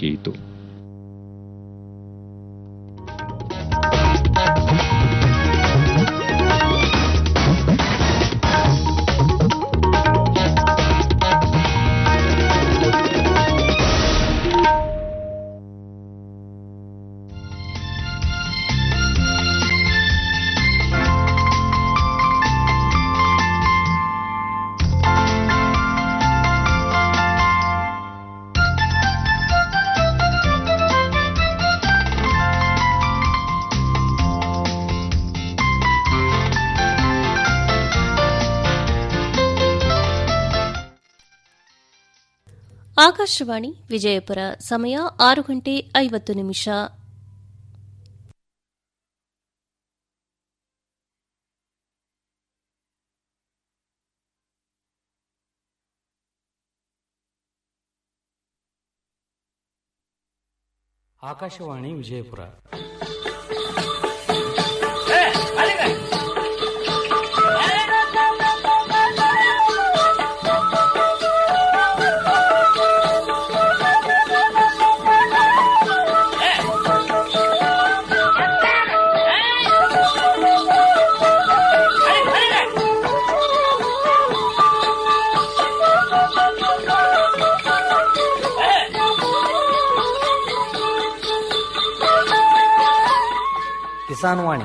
ಹೊರಹೊಕ್ಕಿಯಿತು ಆಕಾಶವಾಣಿ ವಿಜಯಪುರ ಸಮಯ ಆರು ಗಂಟೆ ಐವತ್ತು ನಿಮಿಷ ಆಕಾಶವಾಣಿ ವಿಜಯಪುರ ಕಿಸಾನ್ ವಾಣಿ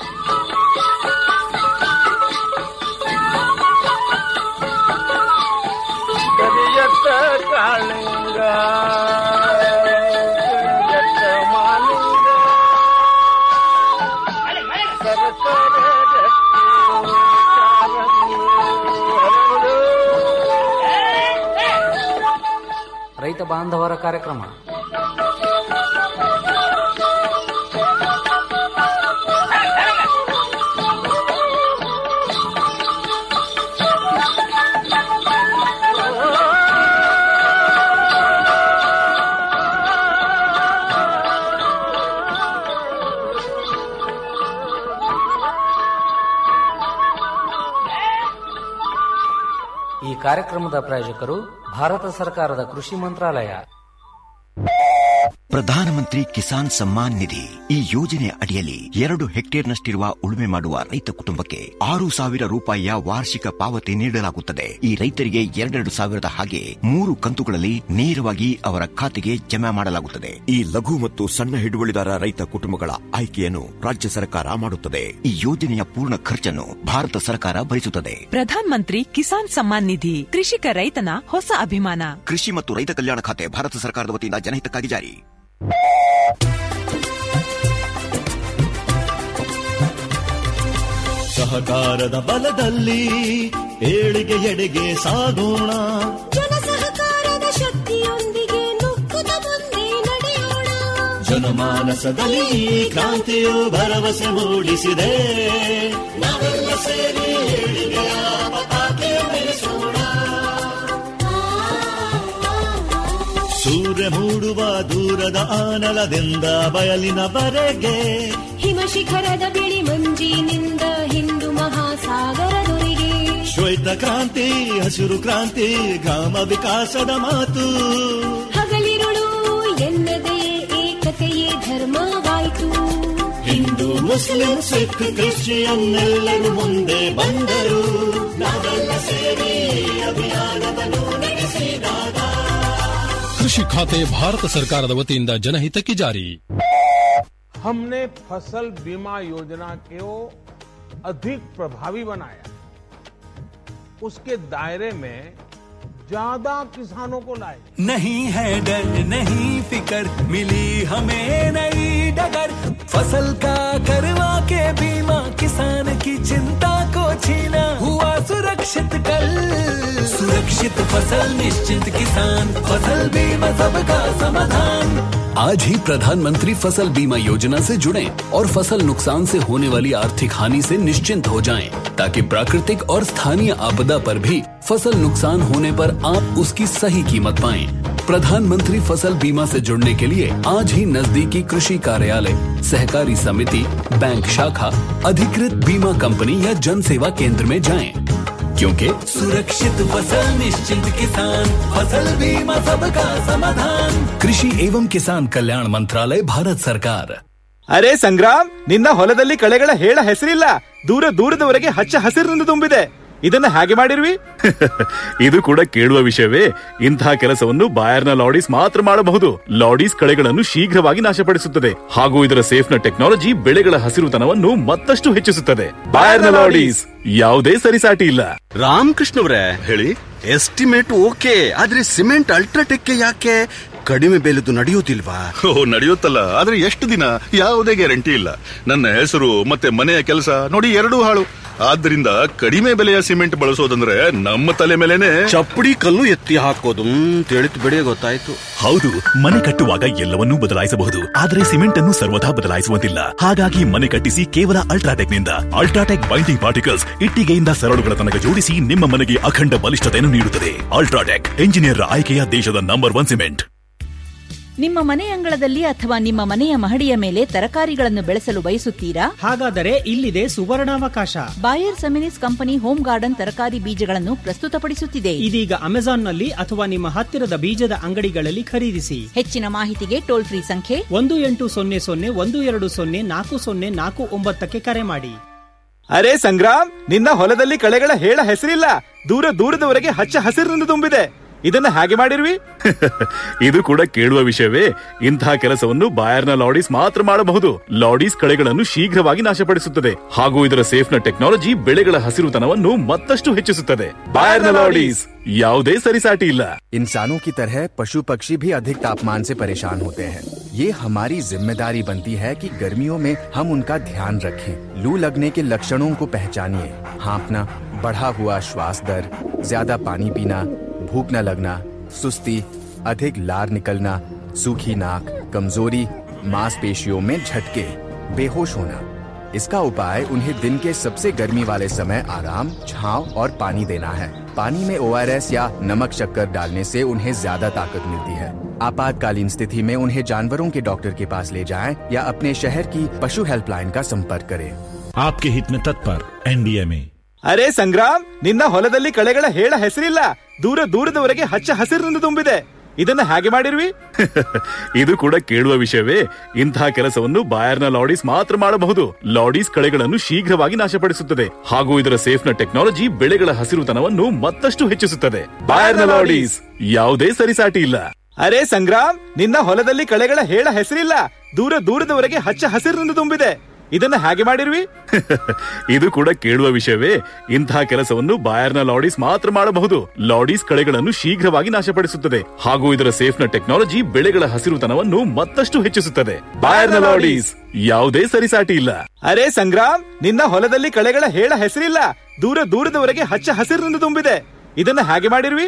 ಕರಿಯತ್ತ ಕಾಳಿಂಗ ಕರಿಯತ್ತ ಮಾಲಿಂಗ ಸರಸರ ಗಟ್ಟಿ ಕಾಲಂಗಿ ಹರಡು. ರೈತ ಬಾಂಧವರ ಕಾರ್ಯಕ್ರಮ ಈ ಕಾರ್ಯಕ್ರಮದ ಪ್ರಾಯೋಜಕರು ಭಾರತ ಸರ್ಕಾರದ ಕೃಷಿ ಮಂತ್ರಾಲಯ ಪ್ರಧಾನಮಂತ್ರಿ ಕಿಸಾನ್ ಸಮ್ಮಾನ್ ನಿಧಿ ಈ ಯೋಜನೆಯ ಅಡಿಯಲ್ಲಿ ಎರಡು ಹೆಕ್ಟೇರ್ನಷ್ಟಿರುವ ಉಳುಮೆ ಮಾಡುವ ರೈತ ಕುಟುಂಬಕ್ಕೆ ಆರು ಸಾವಿರ ರೂಪಾಯಿಯ ವಾರ್ಷಿಕ ಪಾವತಿ ನೀಡಲಾಗುತ್ತದೆ ಈ ರೈತರಿಗೆ ಎರಡೆರಡು ಸಾವಿರದ ಹಾಗೆ ಮೂರು ಕಂತುಗಳಲ್ಲಿ ನೇರವಾಗಿ ಅವರ ಖಾತೆಗೆ ಜಮಾ ಮಾಡಲಾಗುತ್ತದೆ ಈ ಲಘು ಮತ್ತು ಸಣ್ಣ ಹಿಡುವಳಿದಾರ ರೈತ ಕುಟುಂಬಗಳ ಆಯ್ಕೆಯನ್ನು ರಾಜ್ಯ ಸರ್ಕಾರ ಮಾಡುತ್ತದೆ ಈ ಯೋಜನೆಯ ಪೂರ್ಣ ಖರ್ಚನ್ನು ಭಾರತ ಸರ್ಕಾರ ಭರಿಸುತ್ತದೆ ಪ್ರಧಾನ್ ಮಂತ್ರಿ ಕಿಸಾನ್ ಸಮ್ಮಾನ್ ನಿಧಿ ಕೃಷಿಕ ರೈತನ ಹೊಸ ಅಭಿಮಾನ ಕೃಷಿ ಮತ್ತು ರೈತ ಕಲ್ಯಾಣ ಖಾತೆ ಭಾರತ ಸರ್ಕಾರದ ವತಿಯಿಂದ ಜನಹಿತಕ್ಕಾಗಿ ಜಾರಿ ಸಹಕಾರದ ಬಲದಲ್ಲಿ ಏಳಿಗೆ ಎಡೆಗೆ ಸಾಗೋಣ ಜನ ಸಹಕಾರದ ಶಕ್ತಿಯೊಂದಿಗೆ ನುಗ್ಗುತ್ತ ಮುಂದೆ ನಡೆಯೋಣ ಜನಮಾನಸದಲ್ಲಿ ಈ ಕ್ರಾಂತಿಯು ಭರವಸೆ ಮೂಡಿಸಿದೆ ನಾವೆಲ್ಲ ಸೇರಿ ಏಳಿಗೆಯ ಪತಾಕೆ ಬೆಳೆಸೋಣ ಸೂರ್ಯ ಮೂಡುವ ದೂರದ ಆನಲದಿಂದ ಬಯಲಿನವರೆಗೆ ಹಿಮ ಶಿಖರದ ಬಿಳಿ ಮಂಜಿನಿಂದ ಹಿಂದೂ ಮಹಾಸಾಗರದೊರೆಗೆ ಶ್ವೇತ ಕ್ರಾಂತಿ ಹಸಿರು ಕ್ರಾಂತಿ ಗ್ರಾಮ ವಿಕಾಸದ ಮಾತು ಹಗಲಿರುಳು ಎನ್ನದೇ ಏಕತೆಯೇ ಧರ್ಮವಾಯಿತು ಹಿಂದೂ ಮುಸ್ಲಿಂ ಸಿಖ್ ಕ್ರಿಶ್ಚಿಯನ್ ಎಲ್ಲರೂ ಮುಂದೆ ಬಂದರು ನಾವೆಲ್ಲ ಸೇರಿ ಅಭಿಯಾನವನ್ನು ನಡೆಸಿದಾಗ ಕೃಷಿ ಖಾತೆ ಭಾರತ ಸರ್ಕಾರದ ವತಿಯಿಂದ ಜನಹಿತಕ್ಕೆ ಜಾರಿ हमने फसल बीमा योजना को अधिक प्रभावी बनाया उसके दायरे में ज्यादा किसानों को लाए नहीं है डर नहीं फिकर मिली हमें नई डगर फसल का करवा के बीमा किसान की चिंता को छीना हुआ सुरक्षित कल सुरक्षित फसल निश्चित किसान फसल बीमा सबका समाधान आज ही प्रधानमंत्री फसल बीमा योजना से जुड़ें और फसल नुकसान से होने वाली आर्थिक हानि से निश्चिंत हो जाएं, ताकि प्राकृतिक और स्थानीय आपदा पर भी फसल नुकसान होने पर आप उसकी सही कीमत पाएं। प्रधानमंत्री फसल बीमा से जुड़ने के लिए आज ही नजदीकी कृषि कार्यालय सहकारी समिति बैंक शाखा अधिकृत बीमा कंपनी या जन सेवा केंद्र में जाएं। क्योंकि सुरक्षित फसल निश्चिंत किसान फसल बीमा सबका समाधान कृषि एवं किसान कल्याण मंत्रालय भारत सरकार ಅರೆ ಸಂಗ್ರಾಮ್ ನಿನ್ನ ಹೊಲದಲ್ಲಿ ಕಳೆಗಳ ಹೇಳ ಹೆಸರಿಲ್ಲ ದೂರ ದೂರದವರೆಗೆ ಹಚ್ಚ ಹಸಿರಿನಿಂದ ತುಂಬಿದೆ ಇದನ್ನ ಹಾಗೆ ಮಾಡಿರ್ವಿ ಇದು ಕೂಡ ಕೇಳುವ ವಿಷಯವೇ ಇಂತಹ ಕೆಲಸವನ್ನು ಬಾಯರ್ನ ಲಾಡೀಸ್ ಮಾತ್ರ ಮಾಡಬಹುದು ಲಾಡೀಸ್ ಕಳೆಗಳನ್ನು ಶೀಘ್ರವಾಗಿ ನಾಶಪಡಿಸುತ್ತದೆ ಹಾಗೂ ಇದರ ಸೇಫ್ನ ಟೆಕ್ನಾಲಜಿ ಬೆಳೆಗಳ ಹಸಿರುತನವನ್ನು ಮತ್ತಷ್ಟು ಹೆಚ್ಚಿಸುತ್ತದೆ ಬಾಯರ್ನ ಲಾಡೀಸ್ ಯಾವುದೇ ಸರಿಸಾಟಿ ಇಲ್ಲ ರಾಮಕೃಷ್ಣವ್ರೆ ಹೇಳಿ ಎಸ್ಟಿಮೇಟ್ ಓಕೆ ಆದ್ರೆ ಸಿಮೆಂಟ್ ಅಲ್ಟ್ರಾಟೆಕ್ ಯಾಕೆ ಕಡಿಮೆ ಬೆಲೆದು ನಡೆಯುವುದಿಲ್ವಾ ಓ ನಡೆಯುತ್ತಲ್ಲ ಆದ್ರೆ ಎಷ್ಟು ದಿನ ಯಾವುದೇ ಗ್ಯಾರಂಟಿ ಇಲ್ಲ ನನ್ನ ಹೆಸರು ಮತ್ತೆ ಮನೆಯ ಕೆಲಸ ನೋಡಿ ಎರಡೂ ಹಾಳು ಆದ್ದರಿಂದ ಕಡಿಮೆ ಬೆಲೆಯ ಸಿಮೆಂಟ್ ಬಳಸೋದಂದ್ರೆ ನಮ್ಮ ತಲೆ ಮೇಲೆನೆ ಚಪ್ಪಡಿ ಕಲ್ಲು ಎತ್ತಿ ಹಾಕೋದು ತಿಳಿತು ಬಿಡಿ ಗೊತ್ತಾಯ್ತು ಹೌದು ಮನೆ ಕಟ್ಟುವಾಗ ಎಲ್ಲವನ್ನೂ ಬದಲಾಯಿಸಬಹುದು ಆದರೆ ಸಿಮೆಂಟ್ ಅನ್ನು ಸರ್ವದಾ ಬದಲಾಯಿಸುವಂತಿಲ್ಲ ಹಾಗಾಗಿ ಮನೆ ಕಟ್ಟಿಸಿ ಕೇವಲ ಅಲ್ಟ್ರಾಟೆಕ್ ನಿಂದ ಅಲ್ಟ್ರಾಟೆಕ್ ಬೈಂಡಿಂಗ್ ಪಾರ್ಟಿಕಲ್ಸ್ ಇಟ್ಟಿಗೆಯಿಂದ ಸರಳುಗಳ ತನಕ ಜೋಡಿಸಿ ನಿಮ್ಮ ಮನೆಗೆ ಅಖಂಡ ಬಲಿಷ್ಠತೆಯನ್ನು ನೀಡುತ್ತದೆ ಅಲ್ಟ್ರಾಟೆಕ್ ಎಂಜಿನಿಯರ್ ಆಯ್ಕೆಯ ದೇಶದ ನಂಬರ್ ಒನ್ ಸಿಮೆಂಟ್ ನಿಮ್ಮ ಮನೆ ಅಂಗಳದಲ್ಲಿ ಅಥವಾ ನಿಮ್ಮ ಮನೆಯ ಮಹಡಿಯ ಮೇಲೆ ತರಕಾರಿಗಳನ್ನು ಬೆಳೆಸಲು ಬಯಸುತ್ತೀರಾ ಹಾಗಾದರೆ ಇಲ್ಲಿದೆ ಸುವರ್ಣಾವಕಾಶ Bayer Seminis company home garden ತರಕಾರಿ ಬೀಜಗಳನ್ನು ಪ್ರಸ್ತುತಪಡಿಸುತ್ತಿದೆ ಇದೀಗ ಅಮೆಜಾನ್ನಲ್ಲಿ ಅಥವಾ ನಿಮ್ಮ ಹತ್ತಿರದ ಬೀಜದ ಅಂಗಡಿಗಳಲ್ಲಿ ಖರೀದಿಸಿ ಹೆಚ್ಚಿನ ಮಾಹಿತಿಗೆ ಟೋಲ್ ಫ್ರೀ ಸಂಖ್ಯೆ ಒಂದು ಎಂಟು ಸೊನ್ನೆ ಸೊನ್ನೆ ಒಂದು ಎರಡು ಸೊನ್ನೆ ನಾಲ್ಕು ಸೊನ್ನೆ ನಾಲ್ಕು ಒಂಬತ್ತಕ್ಕೆ ಕರೆ ಮಾಡಿ ಅರೆ ಸಂಗ್ರಾಮ್ ನಿನ್ನ ಹೊಲದಲ್ಲಿ ಕಳೆಗಳ ಹೇಳ ಹೆಸರಿಲ್ಲ ದೂರ ದೂರದವರೆಗೆ ಹಚ್ಚ ಹಸಿರಿನಿಂದ ತುಂಬಿದೆ ಇದನ್ನ ಹಾಗೆ ಮಾಡಿರ್ವಿ ಇದು ಕೂಡ ಕೇಳುವ ವಿಷಯವೇ ಇಂತಹ ಕೆಲಸವನ್ನು ಬಾಯರ್ನ ಲಾಡೀಸ್ ಮಾತ್ರ ಮಾಡಬಹುದು ಲಾಡೀಸ್ ಕಳೆಗಳನ್ನು ಶೀಘ್ರವಾಗಿ ನಾಶಪಡಿಸುತ್ತದೆ ಹಾಗೂ ಇದರ ಸೇಫ್ನ ಟೆಕ್ನಾಲಜಿ ಬೆಳೆಗಳ ಹಸಿರುತನವನ್ನು ಮತ್ತಷ್ಟು ಹೆಚ್ಚಿಸುತ್ತದೆ ಬಾಯರ್ನ ಲಾಡೀಸ್ ಯಾವುದೇ ಸರಿಸಾಟಿ ಇಲ್ಲ इंसानों की तरह पशु पक्षी भी अधिक तापमान से परेशान होते हैं ये हमारी जिम्मेदारी बनती है कि गर्मियों में हम उनका ध्यान रखें लू लगने के लक्षणों को पहचानिए हाँपना बढ़ा हुआ श्वास दर ज्यादा पानी पीना भूख न लगना सुस्ती अधिक लार निकलना सूखी नाक कमजोरी मांसपेशियों में झटके बेहोश होना इसका उपाय उन्हें दिन के सबसे गर्मी वाले समय आराम छांव और पानी देना है पानी में ओ या नमक शक्कर डालने से उन्हें ज्यादा ताकत मिलती है आपातकालीन स्थिति में उन्हें जानवरों के डॉक्टर के पास ले जाएं या अपने शहर की पशु हेल्पलाइन का संपर्क करें आपके हित में तत्पर एनडीएमए ಅರೆ ಸಂಗ್ರಾಮ್ ನಿನ್ನ ಹೊಲದಲ್ಲಿ ಕಳೆಗಳ ಹೇಳ ಹೆಸರಿಲ್ಲ ದೂರ ದೂರದವರೆಗೆ ಹಚ್ಚ ಹಸಿರಿನಿಂದ ತುಂಬಿದೆ ಇದನ್ನ ಹಾಗೆ ಮಾಡಿರ್ವಿ ಇದು ಕೂಡ ಕೇಳುವ ವಿಷಯವೇ ಇಂತಹ ಕೆಲಸವನ್ನು ಬಾಯರ್ನ ಲಾಡೀಸ್ ಮಾತ್ರ ಮಾಡಬಹುದು ಲಾಡೀಸ್ ಕಳೆಗಳನ್ನು ಶೀಘ್ರವಾಗಿ ನಾಶಪಡಿಸುತ್ತದೆ ಹಾಗೂ ಇದರ ಸೇಫ್ನ ಟೆಕ್ನಾಲಜಿ ಬೆಳೆಗಳ ಹಸಿರುತನವನ್ನು ಮತ್ತಷ್ಟು ಹೆಚ್ಚಿಸುತ್ತದೆ ಬಾಯರ್ನ ಲಾಡೀಸ್ ಯಾವುದೇ ಸರಿಸಾಟಿ ಇಲ್ಲ ಅರೆ ಸಂಗ್ರಾಮ್ ನಿನ್ನ ಹೊಲದಲ್ಲಿ ಕಳೆಗಳ ಹೇಳ ಹೆಸರಿಲ್ಲ ದೂರ ದೂರದವರೆಗೆ ಹಚ್ಚ ಹಸಿರಿನಿಂದ ತುಂಬಿದೆ ಇದನ್ನ ಹಾಗೆ ಮಾಡಿರ್ವಿ ಇದು ಕೂಡ ಕೇಳುವ ವಿಷಯವೇ ಇಂತಹ ಕೆಲಸವನ್ನು ಬಾಯರ್ನ ಲಾಡೀಸ್ ಮಾತ್ರ ಮಾಡಬಹುದು ಲಾಡೀಸ್ ಕಳೆಗಳನ್ನು ಶೀಘ್ರವಾಗಿ ನಾಶಪಡಿಸುತ್ತದೆ ಹಾಗೂ ಇದರ ಸೇಫ್ನ ಟೆಕ್ನಾಲಜಿ ಬೆಳೆಗಳ ಹಸಿರುತನವನ್ನು ಮತ್ತಷ್ಟು ಹೆಚ್ಚಿಸುತ್ತದೆ ಬಾಯರ್ನ ಲಾಡೀಸ್ ಯಾವುದೇ ಸರಿಸಾಟಿ ಇಲ್ಲ ಅರೆ ಸಂಗ್ರಾಮ್ ನಿನ್ನ ಹೊಲದಲ್ಲಿ ಕಳೆಗಳ ಹೇಳ ಹೆಸರಿಲ್ಲ ದೂರ ದೂರದವರೆಗೆ ಹಚ್ಚ ಹಸಿರಿನಿಂದ ತುಂಬಿದೆ ಇದನ್ನ ಹಾಗೆ ಮಾಡಿರ್ವಿ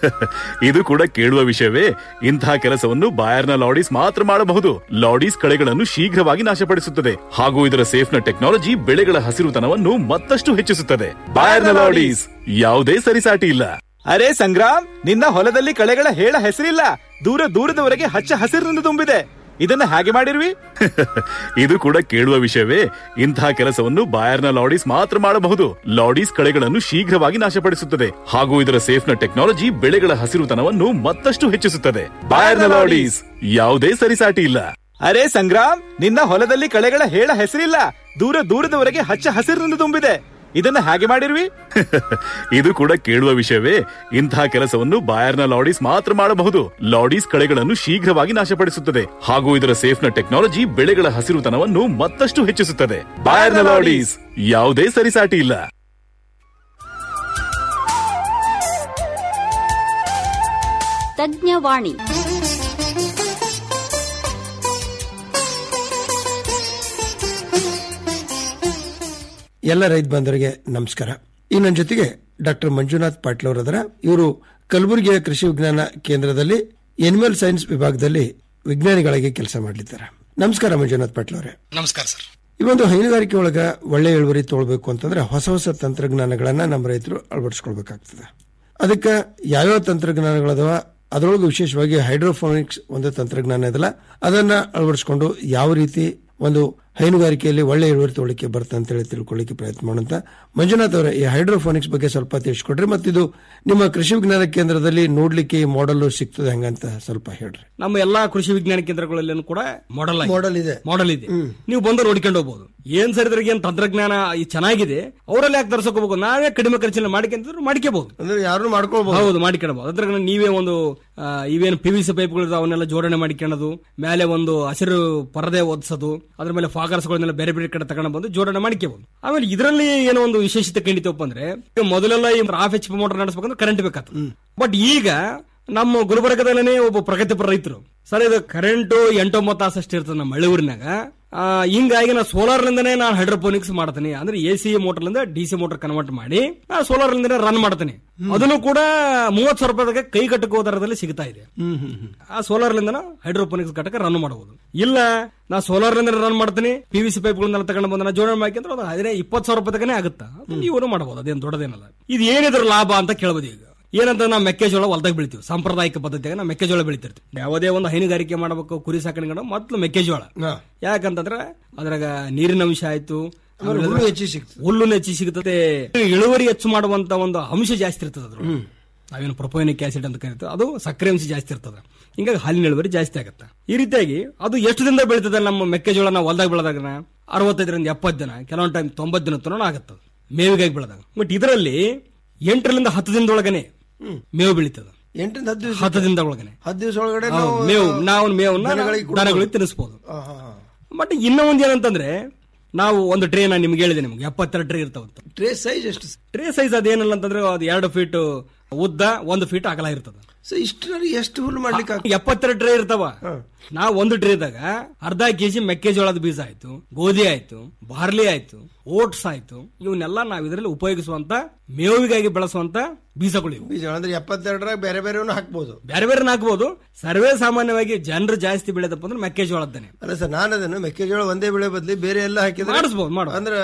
ಇದು ಕೂಡ ಕೇಳುವ ವಿಷಯವೇ ಇಂತಹ ಕೆಲಸವನ್ನು ಬಾಯರ್ನ ಲಾಡೀಸ್ ಮಾತ್ರ ಮಾಡಬಹುದು ಲಾಡೀಸ್ ಕಳೆಗಳನ್ನು ಶೀಘ್ರವಾಗಿ ನಾಶಪಡಿಸುತ್ತದೆ ಹಾಗೂ ಇದರ ಸೇಫ್ನ ಟೆಕ್ನಾಲಜಿ ಬೆಳೆಗಳ ಹಸಿರುತನವನ್ನು ಮತ್ತಷ್ಟು ಹೆಚ್ಚಿಸುತ್ತದೆ ಬಾಯರ್ನ ಲಾಡೀಸ್ ಯಾವುದೇ ಸರಿಸಾಟಿ ಇಲ್ಲ ಅರೆ ಸಂಗ್ರಾಮ್ ನಿನ್ನ ಹೊಲದಲ್ಲಿ ಕಳೆಗಳ ಹೇಳ ಹೆಸರಿಲ್ಲ ದೂರ ದೂರದವರೆಗೆ ಹಚ್ಚ ಹಸಿರಿನಿಂದ ತುಂಬಿದೆ ಇದನ್ನ ಹಾಗೆ ಮಾಡಿರ್ವಿ ಇದು ಕೂಡ ಕೇಳುವ ವಿಷಯವೇ ಇಂತಹ ಕೆಲಸವನ್ನು ಬಾಯರ್ನ ಲಾಡೀಸ್ ಮಾತ್ರ ಮಾಡಬಹುದು ಲಾಡೀಸ್ ಕಳೆಗಳನ್ನು ಶೀಘ್ರವಾಗಿ ನಾಶಪಡಿಸುತ್ತದೆ ಹಾಗೂ ಇದರ ಸೇಫ್ನ ಟೆಕ್ನಾಲಜಿ ಬೆಳೆಗಳ ಹಸಿರುತನವನ್ನು ಮತ್ತಷ್ಟು ಹೆಚ್ಚಿಸುತ್ತದೆ ಬಾಯರ್ನ ಲಾಡೀಸ್ ಯಾವುದೇ ಸರಿಸಾಟಿ ಇಲ್ಲ ಅರೆ ಸಂಗ್ರಾಮ್ ನಿನ್ನ ಹೊಲದಲ್ಲಿ ಕಳೆಗಳ ಹೇಳ ಹೆಸರಿಲ್ಲ ದೂರ ದೂರದವರೆಗೆ ಹಚ್ಚ ಹಸಿರಿನಿಂದ ತುಂಬಿದೆ ಇದನ್ನ ಹಾಗೆ ಮಾಡಿರ್ವಿ ಇದು ಕೂಡ ಕೇಳುವ ವಿಷಯವೇ ಇಂತಹ ಕೆಲಸವನ್ನು ಬಾಯರ್ನ ಲಾಡೀಸ್ ಮಾತ್ರ ಮಾಡಬಹುದು ಲಾಡೀಸ್ ಕಳೆಗಳನ್ನು ಶೀಘ್ರವಾಗಿ ನಾಶಪಡಿಸುತ್ತದೆ ಹಾಗೂ ಇದರ ಸೇಫ್ನ ಟೆಕ್ನಾಲಜಿ ಬೆಳೆಗಳ ಹಸಿರುತನವನ್ನು ಮತ್ತಷ್ಟು ಹೆಚ್ಚಿಸುತ್ತದೆ ಬಾಯರ್ನ ಲಾಡೀಸ್ ಯಾವುದೇ ಸರಿಸಾಟಿ ಇಲ್ಲ ತಜ್ಞವಾಣಿ ಎಲ್ಲ ರೈತ ಬಾಂಧವರಿಗೆ ನಮಸ್ಕಾರ ಈ ನನ್ನ ಜೊತೆಗೆ ಡಾಕ್ಟರ್ ಮಂಜುನಾಥ್ ಪಾಟೀಲ್ ಅವರದರ ಇವರು ಕಲಬುರಗಿಯ ಕೃಷಿ ವಿಜ್ಞಾನ ಕೇಂದ್ರದಲ್ಲಿ ಎನಿಮಲ್ ಸೈನ್ಸ್ ವಿಭಾಗದಲ್ಲಿ ವಿಜ್ಞಾನಿಗಳಾಗಿ ಕೆಲಸ ಮಾಡಲಿದ್ದಾರೆ ನಮಸ್ಕಾರ ಮಂಜುನಾಥ್ ಪಾಟೀಲ್ ಅವರೇ ನಮಸ್ಕಾರ ಸರ್ ಈ ಒಂದು ಹೈನುಗಾರಿಕೆ ಒಳಗ ಒಳ್ಳೆ ಇಳುವರಿ ತೊಗೊಳ್ಬೇಕು ಅಂತಂದ್ರೆ ಹೊಸ ಹೊಸ ತಂತ್ರಜ್ಞಾನಗಳನ್ನ ನಮ್ಮ ರೈತರು ಅಳವಡಿಸ್ಕೊಳ್ಬೇಕಾಗ್ತದೆ ಅದಕ್ಕೆ ಯಾವ್ಯಾವ ತಂತ್ರಜ್ಞಾನಗಳದವ ಅದರೊಳಗೆ ವಿಶೇಷವಾಗಿ ಹೈಡ್ರೋಫೋನಿಕ್ಸ್ ಒಂದು ತಂತ್ರಜ್ಞಾನ ಇದಲ್ಲ ಅದನ್ನ ಅಳವಡಿಸಿಕೊಂಡು ಯಾವ ರೀತಿ ಒಂದು ಹೈನುಗಾರಿಕೆಯಲ್ಲಿ ಒಳ್ಳೆ ಇಳುವರಿ ತೊಗೊಳಿಕ್ಕೆ ಬರುತ್ತೆ ಅಂತ ಹೇಳಿ ತಿಳ್ಕೊಳ್ಳಿಕ್ಕೆ ಪ್ರಯತ್ನ ಮಾಡೋಂತ ಮಂಜುನಾಥ್ ಅವರ ಈ ಹೈಡ್ರೋಫೋನಿಕ್ಸ್ ಬಗ್ಗೆ ಸ್ವಲ್ಪ ತಿಳಿಸ್ಕೊಡ್ರಿ ಮತ್ತು ಇದು ನಿಮ್ಮ ಕೃಷಿ ವಿಜ್ಞಾನ ಕೇಂದ್ರದಲ್ಲಿ ನೋಡ್ಲಿಕ್ಕೆ ಈ ಮಾಡೆಲ್ ಸಿಗ್ತದೆ ಹಂಗಂತ ಸ್ವಲ್ಪ ಹೇಳ್ರಿ ನಮ್ಮ ಎಲ್ಲಾ ಕೃಷಿ ವಿಜ್ಞಾನ ಕೇಂದ್ರಗಳಲ್ಲೂ ಕೂಡ ಮಾಡೆಲ್ Model ಇದೆ. ಮಾಡೆಲ್ ಇದೆ ನೀವು ಬಂದು ನೋಡ್ಕೊಂಡು ಹೋಗ್ಬೋದು ಏನ್ ಸರಿದ್ರಿಗೆ ಏನ್ ತಂತ್ರಜ್ಞಾನ ಈ ಚೆನ್ನಾಗಿದೆ ಅವರಲ್ಲಿ ಯಾಕೆ ತರ್ಸಕೋಬೇಕು ನಾವೇ ಕಡಿಮೆ ಖರ್ಚಿನ ಮಾಡಿಕೊಂಡ್ರು ಮಾಡ್ಕೋಬಹುದು ಅಂದ್ರೆ ಯಾರು ಮಾಡ್ಕೊಳ್ಬಹುದು ಹೌದು ಮಾಡಿಕೊಳ್ಳಬಹುದು ಅದ್ರ ನೀವೇ ಒಂದು ಆ, ಇವೇನು ಪಿ ವಿ ಸಿ ಪೈಪ್ಗಳು ಅವನ್ನೆಲ್ಲ ಜೋಡಣೆ ಮಾಡಿಕೊಳ್ಳೋದು ಮೇಲೆ ಒಂದು ಹಸಿರು ಪರದೆ ಒದಿಸೋದು ಅದ್ರ ಮೇಲೆ ಫಾಗರ್ಸ್ಗಳನ್ನೆಲ್ಲ ಬೇರೆ ಬೇರೆ ಕಡೆ ತಗೊಂಡು ಬಂದು ಜೋಡಣೆ ಮಾಡ್ಕೋಬಹುದು ಆಮೇಲೆ ಇದರಲ್ಲಿ ಏನೋ ಒಂದು ವಿಶೇಷತೆ ಕಂಡಿತಪ್ಪ ಅಂದ್ರೆ ಈಗ ಮೊದಲೆಲ್ಲ ಈ ಹಾಫ್ ಎಚ್ ಪಿ ಮೋಟರ್ ನಡೆಸಬೇಕಂದ್ರೆ ಕರೆಂಟ್ ಬೇಕಾಗ್ತದೆ ಬಟ್ ಈಗ ನಮ್ಮ ಗುಲ್ಬರ್ಗದಲ್ಲೇ ಒಬ್ಬ ಪ್ರಗತಿಪರ ರೈತರು ಸರ್ ಇದು ಕರೆಂಟ್ ಎಂಟೊಂಬತ್ತು ತಾಸು ಅಷ್ಟು ಇರ್ತದೆ ನಮ್ಮ ಹಳ್ಳಿ ಊರಿನಾಗ ಆ, ಹಿಂಗಾಗಿ ನಾ ಸೋಲಾರ್ ಲಿಂದನೇ ನಾನು ಹೈಡ್ರೋಪೋನಿಕ್ಸ್ ಮಾಡ್ತೀನಿ ಅಂದ್ರೆ ಎ ಸಿ ಮೋಟರ್ ಲಿಂದ ಡಿ ಸಿ ಮೋಟರ್ ಕನ್ವರ್ಟ್ ಮಾಡಿ ನಾ ಸೋಲಾರ್ ಲಿಂದನೇ ರನ್ ಮಾಡ್ತೀನಿ ಅದನ್ನು ಕೂಡ ಮೂವತ್ ಸಾವಿರ ರೂಪಾಯಿಗೆ ಕೈ ಕಟ್ಟುಕೋ ದರದಲ್ಲಿ ಸಿಗ್ತಾ ಇದೆ ಆ ಸೋಲಾರ್ ಲಿಂದ ಹೈಡ್ರೋಪೋನಿಕ್ಸ್ ಘಟಕ ರನ್ ಮಾಡಬಹುದು ಇಲ್ಲ ನಾ ಸೋಲಾರ್ ಲಿಂದ ರನ್ ಮಾಡ್ತೀನಿ ಪಿ ವಿ ಸಿ ಪೈಪ್ಗಳನ್ನೆಲ್ಲ ತಗೊಂಡು ಬಂದ ಜೋಡಣೆ ಮಾಡ್ಕೊಂಡ್ರೆ ಅದು ಅದೇ ಇಪ್ಪತ್ತು ಸಾವಿರ ರೂಪಾಯಿ ತಗನೇ ಆಗುತ್ತಾ ಅದು ನೀವು ಮಾಡಬಹುದು ಅದೇನು ದೊಡ್ಡದೇನಲ್ಲ ಇದು ಏನಿದ್ರ ಲಾಭ ಅಂತ ಕೇಳ್ಬೋದು ಈಗ ಏನಂತ ನಾವು ಮೆಕ್ಕೆಜೋಳ ಹೊಲದಾಗ ಬೆಳಿತೀವಿ ಸಾಂಪ್ರದಾಯಿಕ ಪದ್ಧತಿಯಾಗ ನಾವು ಮೆಕ್ಕೆಜೋಳ ಬೆಳಿತಿರ್ತೀವಿ ಯಾವುದೇ ಒಂದು ಹೈನುಗಾರಿಕೆ ಮಾಡಬೇಕು ಕುರಿ ಸಾಕಾಣಿಕೆ ಮೊದಲು ಮೆಕ್ಕೆಜೋಳ ಯಾಕಂತಂದ್ರೆ ಅದ್ರಾಗ ನೀರಿನ ಅಂಶ ಆಯ್ತು ಆಮೇಲೆ ಹುಲ್ಲು ಹೆಚ್ಚಿಗೆ ಸಿಗ್ತದೆ. ಹುಲ್ಲು ಹೆಚ್ಚಿ ಸಿಗ್ತದೆ ಇಳುವರಿ ಹೆಚ್ಚು ಮಾಡುವಂತ ಒಂದು ಅಂಶ ಜಾಸ್ತಿ ಇರ್ತದೆ ಅದ್ರ ನಾವೇನು ಪ್ರೊಪೋನಿಕ್ ಆಸಿಡ್ ಅಂತ ಕರಿತೀವಿ ಅದು ಸಕ್ಕರೆ ಅಂಶ ಜಾಸ್ತಿ ಇರ್ತದೆ ಹಿಂಗಾಗಿ ಹಾಲಿನ ಇಳುವರಿ ಜಾಸ್ತಿ ಆಗುತ್ತೆ ಈ ರೀತಿಯಾಗಿ ಅದು ಎಷ್ಟು ದಿನದ ಬೆಳೀತದೆ ನಮ್ಮ ಮೆಕ್ಕೆಜೋಳ ನಾವು ಹೊಲದಾಗ ಬೆಳೆದಾಗ ಅರವತ್ತೈದರಿಂದ ಎಪ್ಪತ್ತು ದಿನ ಕೆಲವೊಂದು ಟೈಮ್ ತೊಂಬತ್ತು ದಿನ ತನಕ ಆಗುತ್ತದೆ ಮೇವಿಗಾಗಿ ಬೆಳೆದಾಗ ಬಟ್ ಇದರಲ್ಲಿ ಎಂಟರಿಂದ ಹತ್ತು ದಿನದೊಳಗನೆ ಮೇವು ಬೆಳೀತದೆ ಎಂಟರಿಂದ ಹತ್ತು ದಿವಸ ಹತ್ತು ದಿನದ ಒಳಗನೆ ಹತ್ತು ದಿವಸ ಒಳಗಡೆ ಹೌದು, ನಾವು ಮೇವು ನಾವು ಮೇವನ್ನ ದನಗಳಿಗೆ ಕೊಡ್ಬೋದು. ದನಗಳಿಗೆ ತಿನ್ನಿಸ್ಬೋದು ಆ, ಹಾ, ಹಾ. ಬಟ್ ಇನ್ನೂ ಒಂದ್ ಏನಂತಂದ್ರೆ ನಾವು ಒಂದು ಟ್ರೇ ನಾನು ನಿಮ್ಗೆ ಹೇಳಿದೆ ನಿಮ್ಗೆ ಎಪ್ಪತ್ತೆರಡು ಟ್ರೇ ಇರ್ತಾವಂತ ಟ್ರೇ ಸೈಜ್ ಎಷ್ಟು ಟ್ರೇ ಸೈಜ್ ಅದೇನಲ್ಲ ಅಂತಂದ್ರೆ ಅದು ಎರಡು ಫೀಟ್ ಉದ್ದ ಒಂದು ಫೀಟ್ ಅಗಲ ಇರ್ತದೆ ಸೊ ಇಷ್ಟರಲ್ಲಿ ಎಷ್ಟು ಹುಲ್ಲು ಮಾಡ್ಲಿಕ್ಕೆ ಆಗ್ತದೆ? ಎಪ್ಪತ್ತೆರಡು ಟ್ರೇ ಇರ್ತಾವ ನಾವು ಒಂದು ಟ್ರೇದಾಗ ಅರ್ಧ ಕೆಜಿ ಮೆಕ್ಕೆಜೋಳದ ಬೀಜ ಆಯ್ತು ಗೋಧಿ ಆಯ್ತು ಬಾರ್ಲಿ ಆಯ್ತು ಓಟ್ಸ್ ಆಯ್ತು ಇವನ್ನೆಲ್ಲ ನಾವು ಇದರಲ್ಲಿ ಉಪಯೋಗಿಸುವಂತ ಮೇವಿಗಾಗಿ ಬೆಳೆಸುವಂತ ಬೀಜಗಳು ಇವು ಬೀಜ ಅಂದ್ರೆ ಎಪ್ಪತ್ತೆರಡರಾಗ ಬೇರೆ ಬೇರೆವನ್ನು ಹಾಕ್ಬೋದು ಬೇರೆ ಬೇರೆ ಹಾಕ್ಬೋದು ಸರ್ವೇ ಸಾಮಾನ್ಯವಾಗಿ ಜನರು ಜಾಸ್ತಿ ಬೆಳೆದಪ್ಪ ಅಂದ್ರೆ ಮೆಕ್ಕೆಜೋಳದ್ದಾನೆ ಅಲ್ಲ ಸರ್ ನಾನು ಅದನ್ನು ಮೆಕ್ಕೆಜೋಳ ಒಂದೇ ಬೆಳೆ ಬದಲಿ ಬೇರೆ ಎಲ್ಲ ಹಾಕಿದ್ರೆ ಮಾಡಿಸ್ಬೋದು, ಮಾಡ್ಬೋದು. ಅಂದ್ರೆ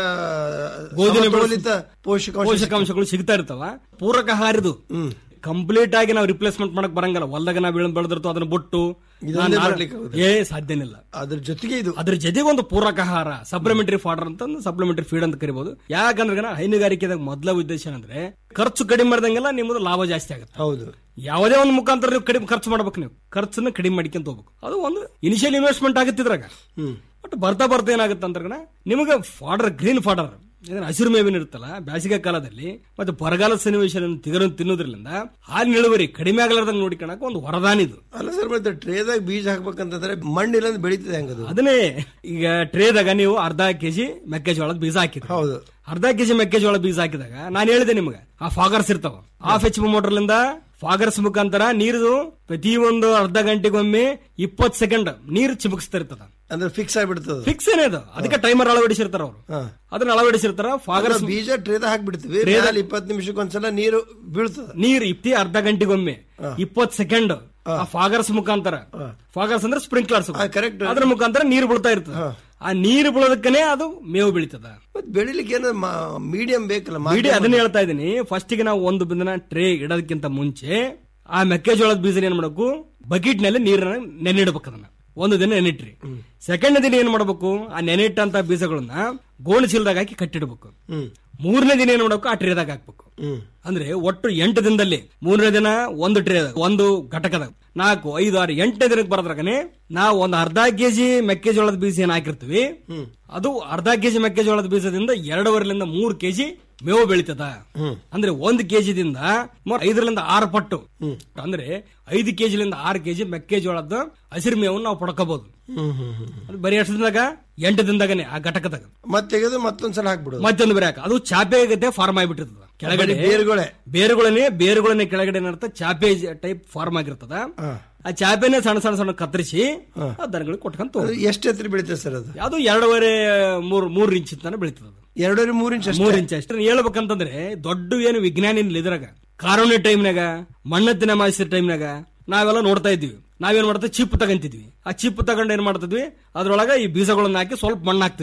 ಗೋಧಿನ ಸಮತೋಲಿತ ಪೋಷಕಾಂಶ ಪೋಷಕಾಂಶಗಳು ಸಿಗ್ತಾ ಇರ್ತಾವ ಪೂರಕ ಆಹಾರ ಇದು ಕಂಪ್ಲೀಟ್ ಆಗಿ ನಾವು ರಿಪ್ಲೇಸ್ಮೆಂಟ್ ಮಾಡಕ್ ಬರಂಗಲ್ಲ ಹೊಲ್ದಾಗ ನಾವು ಬೆಳೆ ಬೆಳೆದಿರ್ತು ಅದನ್ನ ಬಿಟ್ಟು ಇದೊಂದೇ ನಾನ್- ಮಾಡ್ಲಿಕ್ಕೆ ಆಗುದಿಲ್ಲ. ಏ ಸಾಧ್ಯನಿಲ್ಲ ಅದ್ರ ಜೊತೆಗೆ ಇದು ಅದ್ರ ಜೊತೆಗೆ ಒಂದು ಪೂರಕ ಆಹಾರ ಸಪ್ಲಿಮೆಂಟರಿ ಫಾಡರ್ ಅಂತ ಸಪ್ಲಿಮೆಂಟರಿ ಫೀಡ್ ಅಂತ ಕರಿಬಹುದು ಯಾಕಂದ್ರೆ ಗನ ಹೈನುಗಾರಿಕೆದಾಗ ಮೊದಲ ಉದ್ದೇಶ ಏನಂದ್ರೆ ಖರ್ಚು ಕಡಿಮೆ ಮಾಡಿದಂಗೆಲ್ಲ ನಿಮ್ಮದು ಲಾಭ ಜಾಸ್ತಿ ಆಗುತ್ತೆ ಹೌದು ಯಾವುದೇ ಒಂದು ಮುಖಾಂತರ ನೀವು ಕಡಿಮೆ ಖರ್ಚು ಮಾಡ್ಬೇಕು ನೀವು ಖರ್ಚನ್ನ ಕಡಿಮೆ ಮಾಡ್ಕೊಂತ ಹೋಗ್ಬೇಕು ಅದು ಒಂದು ಇನಿಷಿಯಲ್ ಇನ್ವೆಸ್ಟ್ಮೆಂಟ್ ಆಗುತ್ತೆ ಇದ್ರಾಗ ಬಟ್ ಬರ್ತಾ ಬರ್ತಾ ಏನಾಗುತ್ತೆ ಅಂದ್ರೆ ನಿಮಗೆ ಫಾಡರ್ ಗ್ರೀನ್ ಫಾಡರ್ ಇದನ್ನ ಹಸಿರು ಮೇವಿನ ಇರುತ್ತಲ್ಲ ಬೇಸಿಗೆ ಕಾಲದಲ್ಲಿ ಮತ್ತೆ ಬರಗಾಲ ಸನ್ನಿವೇಶಗಳನ್ನು ತಿಗರು ತಿನ್ನೋದ್ರಿಂದ ಹಾಲಿನ ಇಳುವರಿ ಕಡಿಮೆ ಆಗಲಾರ್ದಂಗೆ ನೋಡಿಕೊಳ್ಳಕ ಒಂದು ವರದಾನ ಇದು ಅಲ್ಲ ಸರ್ ಮತ್ತೆ ಟ್ರೇದಾಗ ಬೀಜ ಹಾಕ್ಬೇಕಂತಂದ್ರೆ ಮಣ್ಣು ಇಲ್ಲ ಬೆಳೀತದೆ ಹೆಂಗದು ಅದನ್ನೇ ಈಗ ಟ್ರೇದಾಗ ನೀವು ಅರ್ಧ ಕೆಜಿ ಮೆಕ್ಕೆಜೋಳದ ಬೀಜ ಹಾಕಿದ್ರಿ ಹೌದು ಅರ್ಧ ಕೆಜಿ ಮೆಕ್ಕೆಜೋಳ ಬೀಜ ಹಾಕಿದಾಗ ನಾನು ಹೇಳಿದೆ ನಿಮ್ಗೆ ಆ ಫಾಗರ್ಸ್ ಇರ್ತಾವ ಹಾಫ್ ಎಚ್ ಪಿ ಮೋಟರ್ಲಿಂದ ಫಾಗರ್ಸ್ ಮುಖಾಂತರ ನೀರು ಪ್ರತಿ ಒಂದು ಅರ್ಧ ಗಂಟೆಗೊಮ್ಮೆ ಇಪ್ಪತ್ ಸೆಕೆಂಡ್ ನೀರು ಚಿಮುಕಿಸ್ತಾ ಇರ್ತದ ಅಂದ್ರೆ ಫಿಕ್ಸ್ ಆಗಿಬಿಡ್ತದೆ ಫಿಕ್ಸ್ ಏನೇ ಅದು ಅದಕ್ಕೆ ಟೈಮರ್ ಅಳವಡಿಸಿರ್ತಾರ ಅವರು ಅದನ್ನ ಅಳವಡಿಸಿರ್ತಾರ ಫಾಗರ್ಸ್ ಅಂದ್ರೆ ಬೀಜ ಟ್ರೇದ ಹಾಕ್ಬಿಡ್ತೀವಿ ಟ್ರೇದಾಗ- ಮೇಲೆ ಇಪ್ಪತ್ತು ನಿಮಿಷಕ್ಕೆ ಒಂದ್ಸಲ ನೀರು ಬೀಳ್ತದೆ ನೀರು ಇಪ್ಪಿ ಅರ್ಧ ಗಂಟೆಗೊಮ್ಮೆ ಇಪ್ಪತ್ ಸೆಕೆಂಡ್ ಆ ಫಾಗರ್ಸ್ ಮುಖಾಂತರ ಫಾಗರ್ಸ್ ಅಂದ್ರೆ ಸ್ಪ್ರಿಂಕ್ಲರ್ಸ್ correct. ಅದ್ರ ಮುಖಾಂತರ ನೀರು ಬೀಳ್ತಾ ಇರ್ತದೆ ಆ ನೀರು ಬೀಳೋದಕ್ಕನೆ ಅದು ಮೇವು ಬೆಳೀತದ ಮತ್ತೆ ಬೆಳಿಲಿಕ್ಕೆ ಏನೋ ಮೀಡಿಯಂ ಬೇಕಲ್ಲ ಬಿಡಿ ಮಾಧ್ಯಮ. ಅದನ್ನ ಹೇಳ್ತಾ ಇದೀನಿ ಫಸ್ಟ್ ಗೆ ನಾವು ಒಂದು ದಿನ ಟ್ರೇ ಇಡೋದಕ್ಕಿಂತ ಮುಂಚೆ ಆ ಮೆಕ್ಕೆಜೋಳದ ಬೀಜ ಏನ್ ಮಾಡಬೇಕು ಬಕೆಟ್ ನಲ್ಲಿ ನೀರನ್ನ ನೆನಿಡ್ಬೇಕು ಅದನ್ನ ಒಂದು ದಿನ ನೆನಿಟ್ರಿ ಸೆಕೆಂಡ್ ದಿನ ಏನ್ ಮಾಡಬೇಕು ಆ ನೆನಿಟ್ಟಂತ ಬೀಜಗಳನ್ನ ಗೋಣಿ ಚೀಲದಾಗ ಹಾಕಿ ಕಟ್ಟಿಡ್ಬೇಕು ಹ್ಮ್ ಮೂರನೇ ದಿನ ಏನ್ ಮಾಡಬೇಕು ಆ ಟ್ರೇದಾಗ ಹಾಕ್ಬೇಕು ಹ್ಮ್ ಅಂದ್ರೆ ಒಟ್ಟು ಎಂಟು ದಿನದಲ್ಲಿ ಮೂರನೇ ದಿನ ಒಂದು ಟ್ರೇ ಒಂದು ಘಟಕದಾಗ ನಾಲ್ಕು ಐದು ಆರು ಎಂಟನೇ ದಿನಕ್ಕೆ ಬರೋದ್ರಾಗನೆ ನಾವು ಒಂದು ಅರ್ಧ ಕೆಜಿ ಮೆಕ್ಕೆಜೋಳದ ಬೀಜ ಏನ್ ಹಾಕಿರ್ತೀವಿ ಅದು ಅರ್ಧ ಕೆಜಿ ಮೆಕ್ಕೆಜೋಳದ ಬೀಜದಿಂದ ಎರಡೂವರೆಲಿಂದ ಮೂರು ಕೆಜಿ ಮೇವು ಬೆಳೀತದ ಅಂದ್ರೆ ಒಂದು ಕೆಜಿದಿಂದ ಐದರಿಂದ ಆರು ಪಟ್ಟು ಅಂದ್ರೆ ಐದು ಕೆಜಿಲಿಂದ ಆರು ಕೆಜಿ ಮೆಕ್ಕೆಜೋಳದ ಹಸಿರು ಮೇವನ್ನು ನಾವು ಪಡ್ಕೋಬಹುದು ಹ್ಮ್ ಹ್ಮ್ ಹ್ಮ್ ಅದು ಬರೀ ಎಷ್ಟು ದಿನದಾಗ ಎಂಟು ದಿನದಾಗನೆ ಆ ಘಟಕದಾಗ ಮತ್ತೆ ತೆಗೆದು ಮತ್ತೊಂದ್ಸಲ ಹಾಕ್ಬಿಡೋದು ಮತ್ತೊಂದು ಬೇರೆ ಹಾಕ ಅದು ಚಾಪೆ ಗತೆ ಫಾರ್ಮ್ ಆಗಿಬಿಟ್ಟಿರ್ತದ ಕೆಳಗಡೆ ಬರೀ ಬೇರುಗಳೇ. ಬೇರುಗಳನ್ನೇ ಬೇರುಗಳನ್ನೇ ಕೆಳಗಡೆ ಏನಿರ್ತದೆ ಚಾಪೆ ಟೈಪ್ ಫಾರ್ಮ್ ಆಗಿರ್ತದ ಆ ಚಾಪೆನೆ ಸಣ್ಣ ಸಣ್ಣ ಸಣ್ಣ ಕತ್ತರಿಸಿ ಆ ದನಗಳಿಗೆ ಕೊಟ್ಕೊಂತ ಅದು ಹೋಗ್ಬೇಕು. ಎಷ್ಟು ಎತ್ತರ ಬೆಳೀತದೆ ಸರ್ ಅದು ಯಾವ್ದು ಎರಡೂವರೆ ಮೂರ್ ಮೂರ್ ಇಂಚ್ ತನ ಬೆಳೀತದ ಅದು. ಎರಡೂವರೆ ಮೂರು ಇಂಚ್ ಅಷ್ಟೇ? ಮೂರ್ ಇಂಚ್ ಅಷ್ಟೇ ಹೇಳ್ಬೇಕಂತಂದ್ರೆ ದೊಡ್ಡ ಏನು ವಿಜ್ಞಾನ ಇಲ್ಲ ಇದ್ರಾಗ ಕಾರೋನಿ ಟೈಮ್ನಾಗ ಮಣ್ಣತ್ತಿನ ಮಾಸಿದ ಟೈಮ್ನಾಗ ನಾವೆಲ್ಲ ನೋಡ್ತಾ ಇದ್ವಿ ನಾವೇನ್ ಮಾಡ್ತೀವಿ ಚಿಪ್ ತಗಂತಿದ್ವಿ ಆ ಚಿಪ್ ತಗೊಂಡು ಏನ್ ಮಾಡ್ತಿದ್ವಿ ಅದ್ರೊಳಗ ಈ ಬೀಜಗಳನ್ನ ಹಾಕಿ ಸ್ವಲ್ಪ ಮಣ್ಣು ಹಾಕ್ತಿದ್ವಿ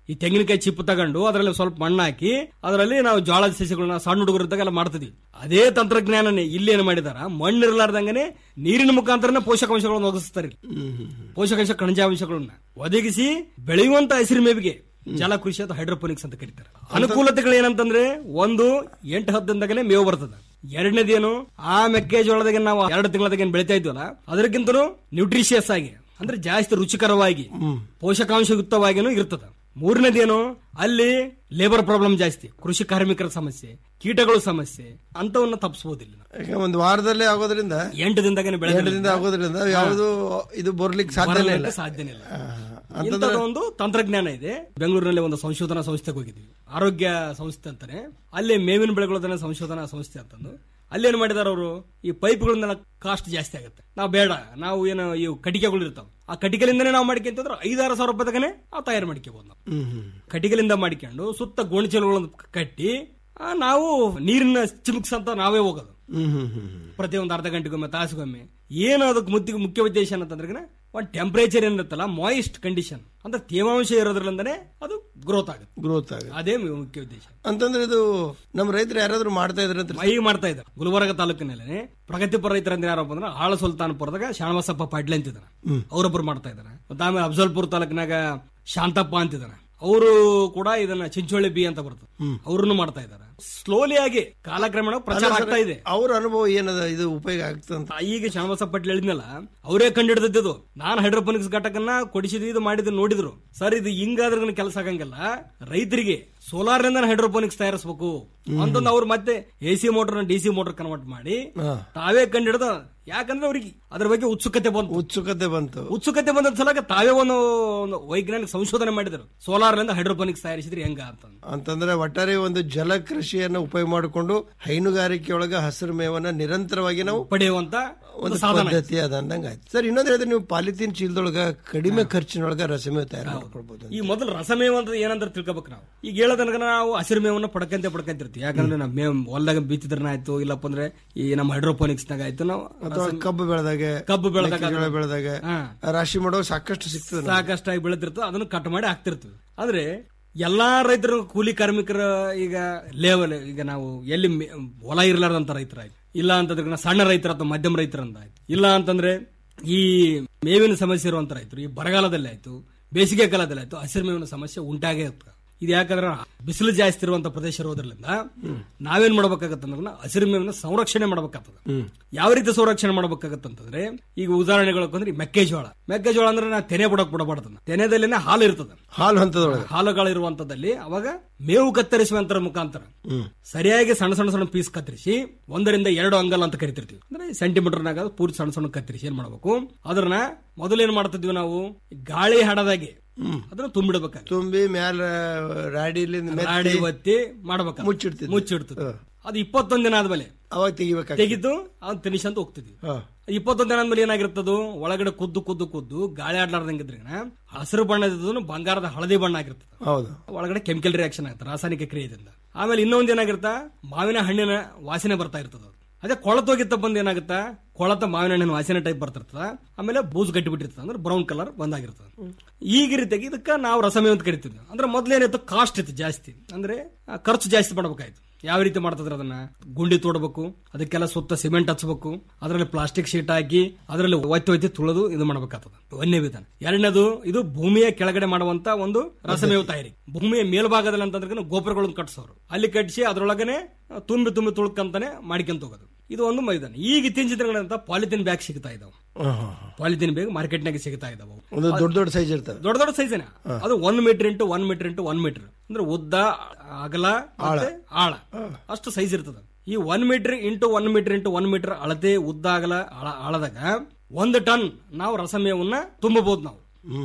ಈ ತೆಂಗಿನಕಾಯಿ ಚಿಪ್ಪು ತಗೊಂಡು ಅದರಲ್ಲಿ ಸ್ವಲ್ಪ ಮಣ್ಣು ಹಾಕಿ ಅದರಲ್ಲಿ ನಾವು ಜೋಳದ ಸಸ್ಯಗಳನ್ನ ಸಣ್ಣ ಹುಡುಗರಿದ್ದಾಗ ಎಲ್ಲ ಮಾಡ್ತಿದ್ವಿ ಅದೇ ತಂತ್ರಜ್ಞಾನನೇ ಇಲ್ಲಿ ಏನ್ ಮಾಡಿದಾರ ಮಣ್ಣು ಇರಲಾರ್ದಂಗನೆ ನೀರಿನ ಮುಖಾಂತರನೇ ಪೋಷಕಾಂಶಗಳನ್ನು ಒದಗಿಸ್ತಾರೆ ಪೋಷಕಾಂಶ ಖನಿಜಾಂಶಗಳನ್ನ ಒದಗಿಸಿ ಬೆಳೆಯುವಂತ ಹಸಿರು ಮೇವಿಗೆ ಜಲಕೃಷಿ ಅಥವಾ ಹೈಡ್ರೋಪೋನಿಕ್ಸ್ ಅಂತ ಕರೀತಾರೆ ಅನುಕೂಲತೆಗಳು ಏನಂತಂದ್ರೆ ಒಂದು ಎಂಟು ಹತ್ತು ದಿನದಾಗಲೇ ಮೇವು ಬರ್ತದೆ ಎರಡನೇದೇನು ಆ ಮೆಕ್ಕೆಜೋಳದಾಗ ನಾವು ಎರಡು ತಿಂಗಳದಾಗ ಏನ್ ಬೆಳಿತಾ ಇದ್ವಲ್ಲ ಅದಕ್ಕಿಂತನೂ ನ್ಯೂಟ್ರಿಷಿಯಸ್ ಆಗಿ ಅಂದ್ರೆ ಜಾಸ್ತಿ ರುಚಿಕರವಾಗಿ ಪೋಷಕಾಂಶಯುಕ್ತವಾಗಿನೂ ಇರ್ತದ ಮೂರನೇದೇನು ಅಲ್ಲಿ ಲೇಬರ್ ಪ್ರಾಬ್ಲಮ್ ಜಾಸ್ತಿ ಕೃಷಿ ಕಾರ್ಮಿಕರ ಸಮಸ್ಯೆ ಕೀಟಗಳು ಸಮಸ್ಯೆ ಅಂತವನ್ನ ತಪ್ಪಿಸಬಹುದಿಲ್ಲ ಈಗ ಒಂದು ವಾರದಲ್ಲೇ ಆಗೋದ್ರಿಂದ ಎಂಟು ದಿನದಾಗನೇ ಬೆಳೆ ಎಂಟರಿಂದ ಆಗೋದ್ರಿಂದ ಯಾವುದು ಇದು ಬರ್ಲಿಕ್ಕೆ ಸಾಧ್ಯನೇ ಇಲ್ಲ ಸಾಧ್ಯನೇ ಇಲ್ಲ ಅಂತಂದ್ರೆ ಇಂಥದ್ದು ಒಂದು ತಂತ್ರಜ್ಞಾನ ಇದೆ ಬೆಂಗಳೂರಿನಲ್ಲಿ ಒಂದು ಸಂಶೋಧನಾ ಸಂಸ್ಥೆಗೆ ಹೋಗಿದ್ವಿ ಆರೋಗ್ಯ ಸಂಸ್ಥೆ ಅಂತಾನೆ ಅಲ್ಲಿ ಮೇವಿನ ಬೆಳೆಗಳದನ್ನ ಸಂಶೋಧನಾ ಸಂಸ್ಥೆ ಅಂತಂದು ಅಲ್ಲಿ ಏನ್ ಮಾಡಿದಾರ ಅವರು ಈ ಪೈಪ್ಗಳನ್ನೆಲ್ಲ ಕಾಸ್ಟ್ ಜಾಸ್ತಿ ಆಗುತ್ತೆ ನಾವು ಬೇಡ ನಾವು ಏನು ಈ ಕಟಿಕೆಗಳು ಇರ್ತಾವ ಆ ಕಟಿಕೆಲಿಂದನೇ ನಾವು ಮಾಡ್ಕೊಂತಂದ್ರೆ ಐದಾರು ಸಾವಿರ ರೂಪಾಯಿದಾಗನೆ ನಾವು ತಯಾರು ಮಾಡ್ಕೋಬಹುದು ನಾವು ಹ್ಮ್ ಹ್ಮ್ ಕಟಿಗೆಲಿಂದ ಮಾಡಿಕೊಂಡು ಸುತ್ತ ಗೋಣಿಚೀಲಗಳನ್ನು ಕಟ್ಟಿ ಆ, ನಾವು ನೀರಿನ ಚಿಮುಕ್ಸ್ ಅಂತ ನಾವೇ ಹೋಗೋದು ಹ್ಮ್ ಹ್ಮ್ ಹ್ಮ್ ಹ್ಮ್. ಪ್ರತಿ ಒಂದು ಅರ್ಧ ಗಂಟೆಗೊಮ್ಮೆ ತಾಸಿಗೊಮ್ಮೆ ಏನು ಅದಕ್ಕೆ ಮುಖ್ಯ ಮುಖ್ಯ ಉದ್ದೇಶ ಏನಂತಂದ್ರೆ ಒಂದು ಟೆಂಪರೇಚರ್ ಏನಿರುತ್ತಲ್ಲ ಮಾಯಿಸ್ಟ್ ಕಂಡೀಷನ್ ಅಂದ್ರೆ ತೇವಾಂಶ ಇರೋದ್ರಿಂದನೇ ಅದು ಗ್ರೋತ್ ಆಗುತ್ತೆ ಗ್ರೋತ್ ಆಗುತ್ತೆ ಅದೇ ಮುಖ್ಯ ಉದ್ದೇಶ ಅಂತಂದ್ರೆ ಇದು ನಮ್ಮ ರೈತರು ಯಾರಾದ್ರೂ ಮಾಡ್ತಾ ಇದ್ರ ಈಗ ಮಾಡ್ತಾ ಇದ್ದಾರೆ ಗುಲ್ಬರ್ಗ ತಾಲೂಕಿನಲ್ಲಿ ಪ್ರಗತಿಪರ ರೈತರ ಅಂದ್ರೆ ಯಾರಪ್ಪ ಅಂದ್ರೆ ಆಳ ಸುಲ್ತಾನ್ಪುರದಾಗ ಶಾಣಬಸಪ್ಪ ಪಾಡ್ಲೆ ಅಂತಿದ್ದಾನೆ ಹ್ಮ್. ಅವರೊಬ್ಬರು ಮಾಡ್ತಾ ಇದ್ದಾರೆ ಮತ್ತೆ ಆಮೇಲೆ ಅಫಜಲ್ಪುರ ತಾಲೂಕಿನಾಗ ಶಾಂತಪ್ಪ ಅಂತಿದ್ದಾನೆ ಅವರು ಕೂಡ ಇದನ್ನ ಚಿಂಚೋಳಿ ಬಿ ಅಂತ ಬರ್ತದೆ ಅವ್ರನ್ನು ಮಾಡ್ತಾ ಇದ್ದಾರೆ ಸ್ಲೋಲಿ ಆಗಿ ಕಾಲಕ್ರಮೇಣ ಪ್ರಚಾರ ಆಗ್ತಾ ಇದೆ ಅವ್ರ ಅನುಭವ ಏನದ ಇದು ಉಪಯೋಗ ಆಗ್ತಂತ ಈಗ ಶಾಣಬಸಪ್ಪ ಪಟ್ಲ ಹೇಳಿದ್ನಲ್ಲ ಅವರೇ ಕಂಡಿಡ್ದಿದ್ದು ನಾನು ಹೈಡ್ರೋಪೋನಿಕ್ಸ್ ಘಟಕನ್ನ ಕೊಡಿಸಿದ್ವಿ ಇದು ಮಾಡಿದ್ರು ನೋಡಿದ್ರು ಸರ್ ಇದು ಹಿಂಗಾದ್ರೆ ಕೆಲಸ ಆಗಂಗಿಲ್ಲ ರೈತರಿಗೆ ಸೋಲಾರ್ ನಿಂದ ಹೈಡ್ರೋಪೋನಿಕ್ಸ್ ತಯಾರಿಸಬೇಕು ಅಂತಂದು ಅವ್ರು ಮತ್ತೆ A C motor D C motor convert ಮಾಡಿ ಹಾ. ತಾವೇ ಕಂಡಿಡ್ದ ಯಾಕಂದ್ರೆ ಅವ್ರಿಗೆ ಅದ್ರ ಬಗ್ಗೆ ಉತ್ಸುಕತೆ ಬಂತು ಉತ್ಸುಕತೆ ಬಂತು ಉತ್ಸುಕತೆ ಬಂದ ಸಲಕ ತಾವೇ ಒಂದು ಒಂದು ವೈಜ್ಞಾನಿಕ ಸಂಶೋಧನೆ ಮಾಡಿದ್ರು ಸೋಲಾರ್ ನಿಂದ ಹೈಡ್ರೋಪೋನಿಕ್ಸ್ ತಯಾರಿಸಿದ್ರೆ ಹೆಂಗ ಅಂತ ಅಂತಂದ್ರೆ ಒಟ್ಟಾರೆ ಒಂದು ಜಲ ಕೃಷಿಯನ್ನ ಉಪಯೋಗ ಮಾಡಿಕೊಂಡು ಹೈನುಗಾರಿಕೆಯೊಳಗ ಹಸಿರು ಮೇವನ್ನ ನಿರಂತರವಾಗಿ ನಾವು ಪಡೆಯುವಂತ ಒಂದು ಸಾಧನ ಪದ್ಧತಿ ಅದ ಅಂದಂಗ ಆಯ್ತು ಸರ್ ಇನ್ನೊಂದ್ ಹೇಳಿದ್ರೆ ನೀವು ಪಾಲಿಥೀನ್ ಚೀಲದೊಳಗ ಕಡಿಮೆ ಖರ್ಚಿನೊಳಗ ರಸಮೇವ ತಯಾರು ಮಾಡ್ಕೊಳ್ಬಹುದು ಈ ಮೊದಲು ರಸಮೇವ ಅಂತ ಏನಂತ ತಿಳ್ಕೊಬೇಕು ನಾವು ಈಗ ಹೇಳೋದನಕ ನಾವು ಹಸಿರು ಮೇವನ್ನ ಪಡ್ಕಂತ ಪಡ್ಕಂತಿರ್ತೀವಿ ಯಾಕಂದ್ರೆ ನಮ್ಮ ಮೇವ್ ಹೊಲದಾಗ ಬಿತ್ತಿದ್ರನ ಆಯ್ತು ಇಲ್ಲಪ್ಪ ಅಂದ್ರೆ ಈ ನಮ್ಮ ಹೈಡ್ರೋಪೋನಿಕ್ಸ್ ನಾಗ ಆಯ್ತು ನಾವು ಅಥವಾ ಕಬ್ಬು ಬೆಳೆದಾಗ ಕಬ್ಬು ಬೆಳೆದಾಗ ಮೆಕ್ಕೆಜೋಳ ಬೆಳೆದಾಗ ಹಾ. ರಾಶಿ ಮಾಡೋ ಸಾಕಷ್ಟು ಸಿಗ್ತದೆ ನಮ್ಗೆ. ಸಾಕಷ್ಟಾಗಿ ಬೆಳೆದಿರ್ತದೆ ಅದನ್ನು ಕಟ್ ಮಾಡಿ ಹಾಕ್ತಿರ್ತೀವಿ ಆದ್ರೆ ಎಲ್ಲಾ ರೈತರು ಕೂಲಿ ಕಾರ್ಮಿಕರ ಈಗ ಲೇವಲ್ ಈಗ ನಾವು ಎಲ್ಲಿ ಮೆ- ಹೊಲ ಇರ್ಲಾರ್ದಂತ ರೈತರಾಯ್ತು ಇಲ್ಲ ಅಂತಂದ್ರೆ ನಾ ಸಣ್ಣ ರೈತರ ಅಥವಾ ಮಧ್ಯಮ ರೈತರಂತ ಆಯ್ತು ಇಲ್ಲ ಅಂತಂದ್ರೆ ಈ ಮೇವಿನ ಸಮಸ್ಯೆ ಇರುವಂತ ರೈತರು ಈ ಬರಗಾಲದಲ್ಲಿ ಆಯ್ತು ಬೇಸಿಗೆ ಕಾಲದಲ್ಲಿ ಆಯ್ತು ಹಸಿರು ಮೇವಿನ ಸಮಸ್ಯೆ ಉಂಟಾಗೇ ಇರ್ತದೆ ಇದು ಯಾಕಂದ್ರೆ ಬಿಸಿಲು ಜಾಸ್ತಿ ಇರುವಂತ ಪ್ರದೇಶ ಇರೋದ್ರಿಂದ ನಾವೇನ್ ಮಾಡ್ಬೇಕಾಗತ್ತಂದ್ರೆ ಹಸಿರು ಮೇವಿನ ಸಂರಕ್ಷಣೆ ಮಾಡ್ಬೇಕಾಗ್ತದೆ ಯಾವ ರೀತಿ ಸಂರಕ್ಷಣೆ ಮಾಡ್ಬೇಕಾಗತ್ತಂತಂದ್ರೆ ಈಗ ಉದಾಹರಣೆಗಳು ಅಂದ್ರೆ ಈ ಮೆಕ್ಕೆಜೋಳ ಮೆಕ್ಕೆಜೋಳ ಅಂದ್ರೆ ನಾ ತೆನೆ ಬಿಡಕ್ ಬಿಡಬಾರ್ದು ತೆನೆದಲ್ಲಿನೇ ಹಾಲು ಇರ್ತದೆ ಹಾಲು ಹಂತದೊಳಗೆ ಹಾಲುಗಳಿರುವಂತದಲ್ಲಿ ಅವಾಗ ಮೇವು ಕತ್ತರಿಸುವಂತರ ಮುಖಾಂತರ ಸರಿಯಾಗಿ ಸಣ್ಣ ಸಣ್ಣ ಸಣ್ಣ ಪೀಸ್ ಕತ್ತರಿಸಿ ಒಂದರಿಂದ ಎರಡು ಅಂಗಲ್ ಅಂತ ಕರಿತಿರ್ತೀವಿ ಅಂದ್ರೆ ಸೆಂಟಿಮೀಟರ್ನಾಗ ಪೂರ್ತಿ ಸಣ್ಣ ಸಣ್ಣ ಕತ್ತರಿಸಿ ಏನ್ ಮಾಡ್ಬೇಕು ಅದನ್ನ ಮೊದಲೇನ್ ಮಾಡ್ತಿದ್ವಿ ನಾವು ಗಾಳಿ ಹಡದಾಗೆ ಅದನ್ನ ತುಂಬಿಡ್ಬೇಕು ತುಂಬಿ ಮ್ಯಾಲ ರಾಡಿಲಿ ರಾಡಿ ಒತ್ತಿ ಮಾಡ್ಬೇಕು ಮುಚ್ಚಿಡ್ತಿದ್ವಿ. ಮುಚ್ಚಿಡ್ತದೆ ಅದು ಇಪ್ಪತ್ತೊಂದ್ ದಿನ ಆದ್ಮೇಲೆ ಅವಾಗ ತೆಗಿಬೇಕಾಗ್ತದೆ. ತೆಗಿತು ಅವ್ನು ಫಿನಿಶ್ ಅಂತ ಹೋಗ್ತಿದ್ವಿ ಇಪ್ಪತ್ತೊಂದ್ ದಿನ ಆದ್ಮೇಲೆ ಏನಾಗಿರ್ತದು ಒಳಗಡೆ ಕುದ್ದು ಕುದ್ದು ಕುದ್ದು ಗಾಳಿ ಆಡ್ಲಾರ್ದಂಗಿದ್ರೆ ಹಸಿರು ಬಣ್ಣದ ಬಂಗಾರದ ಹಳದಿ ಬಣ್ಣ ಆಗಿರ್ತದೆ ಹೌದು ಒಳಗಡೆ ಕೆಮಿಕಲ್ ರಿಯಾಕ್ಷನ್ ಆಗುತ್ತೆ ರಾಸಾಯನಿಕ ಕ್ರಿಯೆಯಿಂದ ಆಮೇಲೆ ಇನ್ನೊಂದ್ ಏನಾಗಿರುತ್ತಾ ಮಾವಿನ ಹಣ್ಣಿನ ವಾಸನೆ ಬರ್ತಾ ಇರ್ತದ ಅದೇ ಕೊಳತೋಗಿತ್ತ ಬಂದ್ ಏನಾಗುತ್ತಾ ಕೊಳತ ಮಾವಿನ ಹಣ್ಣಿನ ವಾಸನೆ ಟೈಪ್ ಬರ್ತಿರ್ತದ ಆಮೇಲೆ ಬೂಸ್ ಗಟ್ಟಿ ಬಿಟ್ಟಿರ್ತದ ಅಂದ್ರೆ ಬ್ರೌನ್ ಕಲರ್ ಬಂದಾಗಿರ್ತದ ಈಗ ರೀತಿಯಾಗಿ ಇದಕ್ಕ ನಾವು ರಸಮೇ ಅಂತ ಕರಿತೀವಿ ಅಂದ್ರೆ ಮೊದ್ಲೇನಿತ್ತು ಕಾಸ್ಟ್ ಇತ್ತು ಜಾಸ್ತಿ ಅಂದ್ರೆ ಆ, ಖರ್ಚು ಜಾಸ್ತಿ ಮಾಡ್ಬೇಕಾಯ್ತು ಯಾವ ರೀತಿ ಮಾಡ್ತಿದ್ರ ಅದನ್ನ ಗುಂಡಿ ತೋಡ್ಬೇಕು ಅದಕ್ಕೆಲ್ಲ ಸುತ್ತ ಸಿಮೆಂಟ್ ಹಚ್ಬೇಕು ಅದರಲ್ಲಿ ಪ್ಲಾಸ್ಟಿಕ್ ಶೀಟ್ ಹಾಕಿ ಅದರಲ್ಲಿ ಒತ್ತಿ ಒತ್ತಿ ತುಳಿದು ಇದು ಮಾಡ್ಬೇಕಾಗ್ತದ ಒಂದೇ ವಿಧಾನ ಎರಡನೇದು ಇದು ಭೂಮಿಯ ಕೆಳಗಡೆ ಮಾಡುವಂತ ಒಂದು ರಸಮೇವು ತಯಾರಿ ಭೂಮಿಯ ಮೇಲ್ಭಾಗದಲ್ಲಿ ಅಂತಂದ್ರೆ ಗೋಪುರಗಳನ್ನು ಕಟ್ಸೋರು ಅಲ್ಲಿ ಕಟ್ಟಿಸಿ ಅದರೊಳಗನೆ ತುಂಬಿ ತುಂಬಿ ತುಳ್ಕಂತಾನೆ ಮಾಡ್ಕೊಂತ ಹೋಗೋದು ಇದು ಒಂದು ಮೈದಾನ ಈಗ ಇತ್ತೀಚಿನ ದಿನಗಳಂತ ಪಾಲಿಥಿನ್ ಬ್ಯಾಗ್ ಸಿಗ್ತಾ ಇದಾವೆ ಪಾಲಿಥಿನ್ ಬ್ಯಾಗ್ ಮಾರ್ಕೆಟ್ನಾಗ ಸಿಗ್ತಾ ಇದಾವೆ ಒಂದು ದೊಡ್ಡ ದೊಡ್ಡ ಸೈಜ್ ಇರ್ತವೆ ದೊಡ್ಡ ದೊಡ್ಡ ಸೈಜ್ ಅದು one metre into one metre into one metre ಅಂದ್ರೆ ಉದ್ದ ಅಗಲ ಮತ್ತೆ ಆಳ ಅಷ್ಟು ಸೈಜ್ ಇರ್ತದ ಈ one metre into one metre into one metre ಅಳತೆ ಉದ್ದ ಅಗಲ ಆಳ- ಆಳದಾಗ ಒಂದು ಟನ್ ನಾವು ರಸಮೇವನ್ನ ತುಂಬಬಹುದು ನಾವು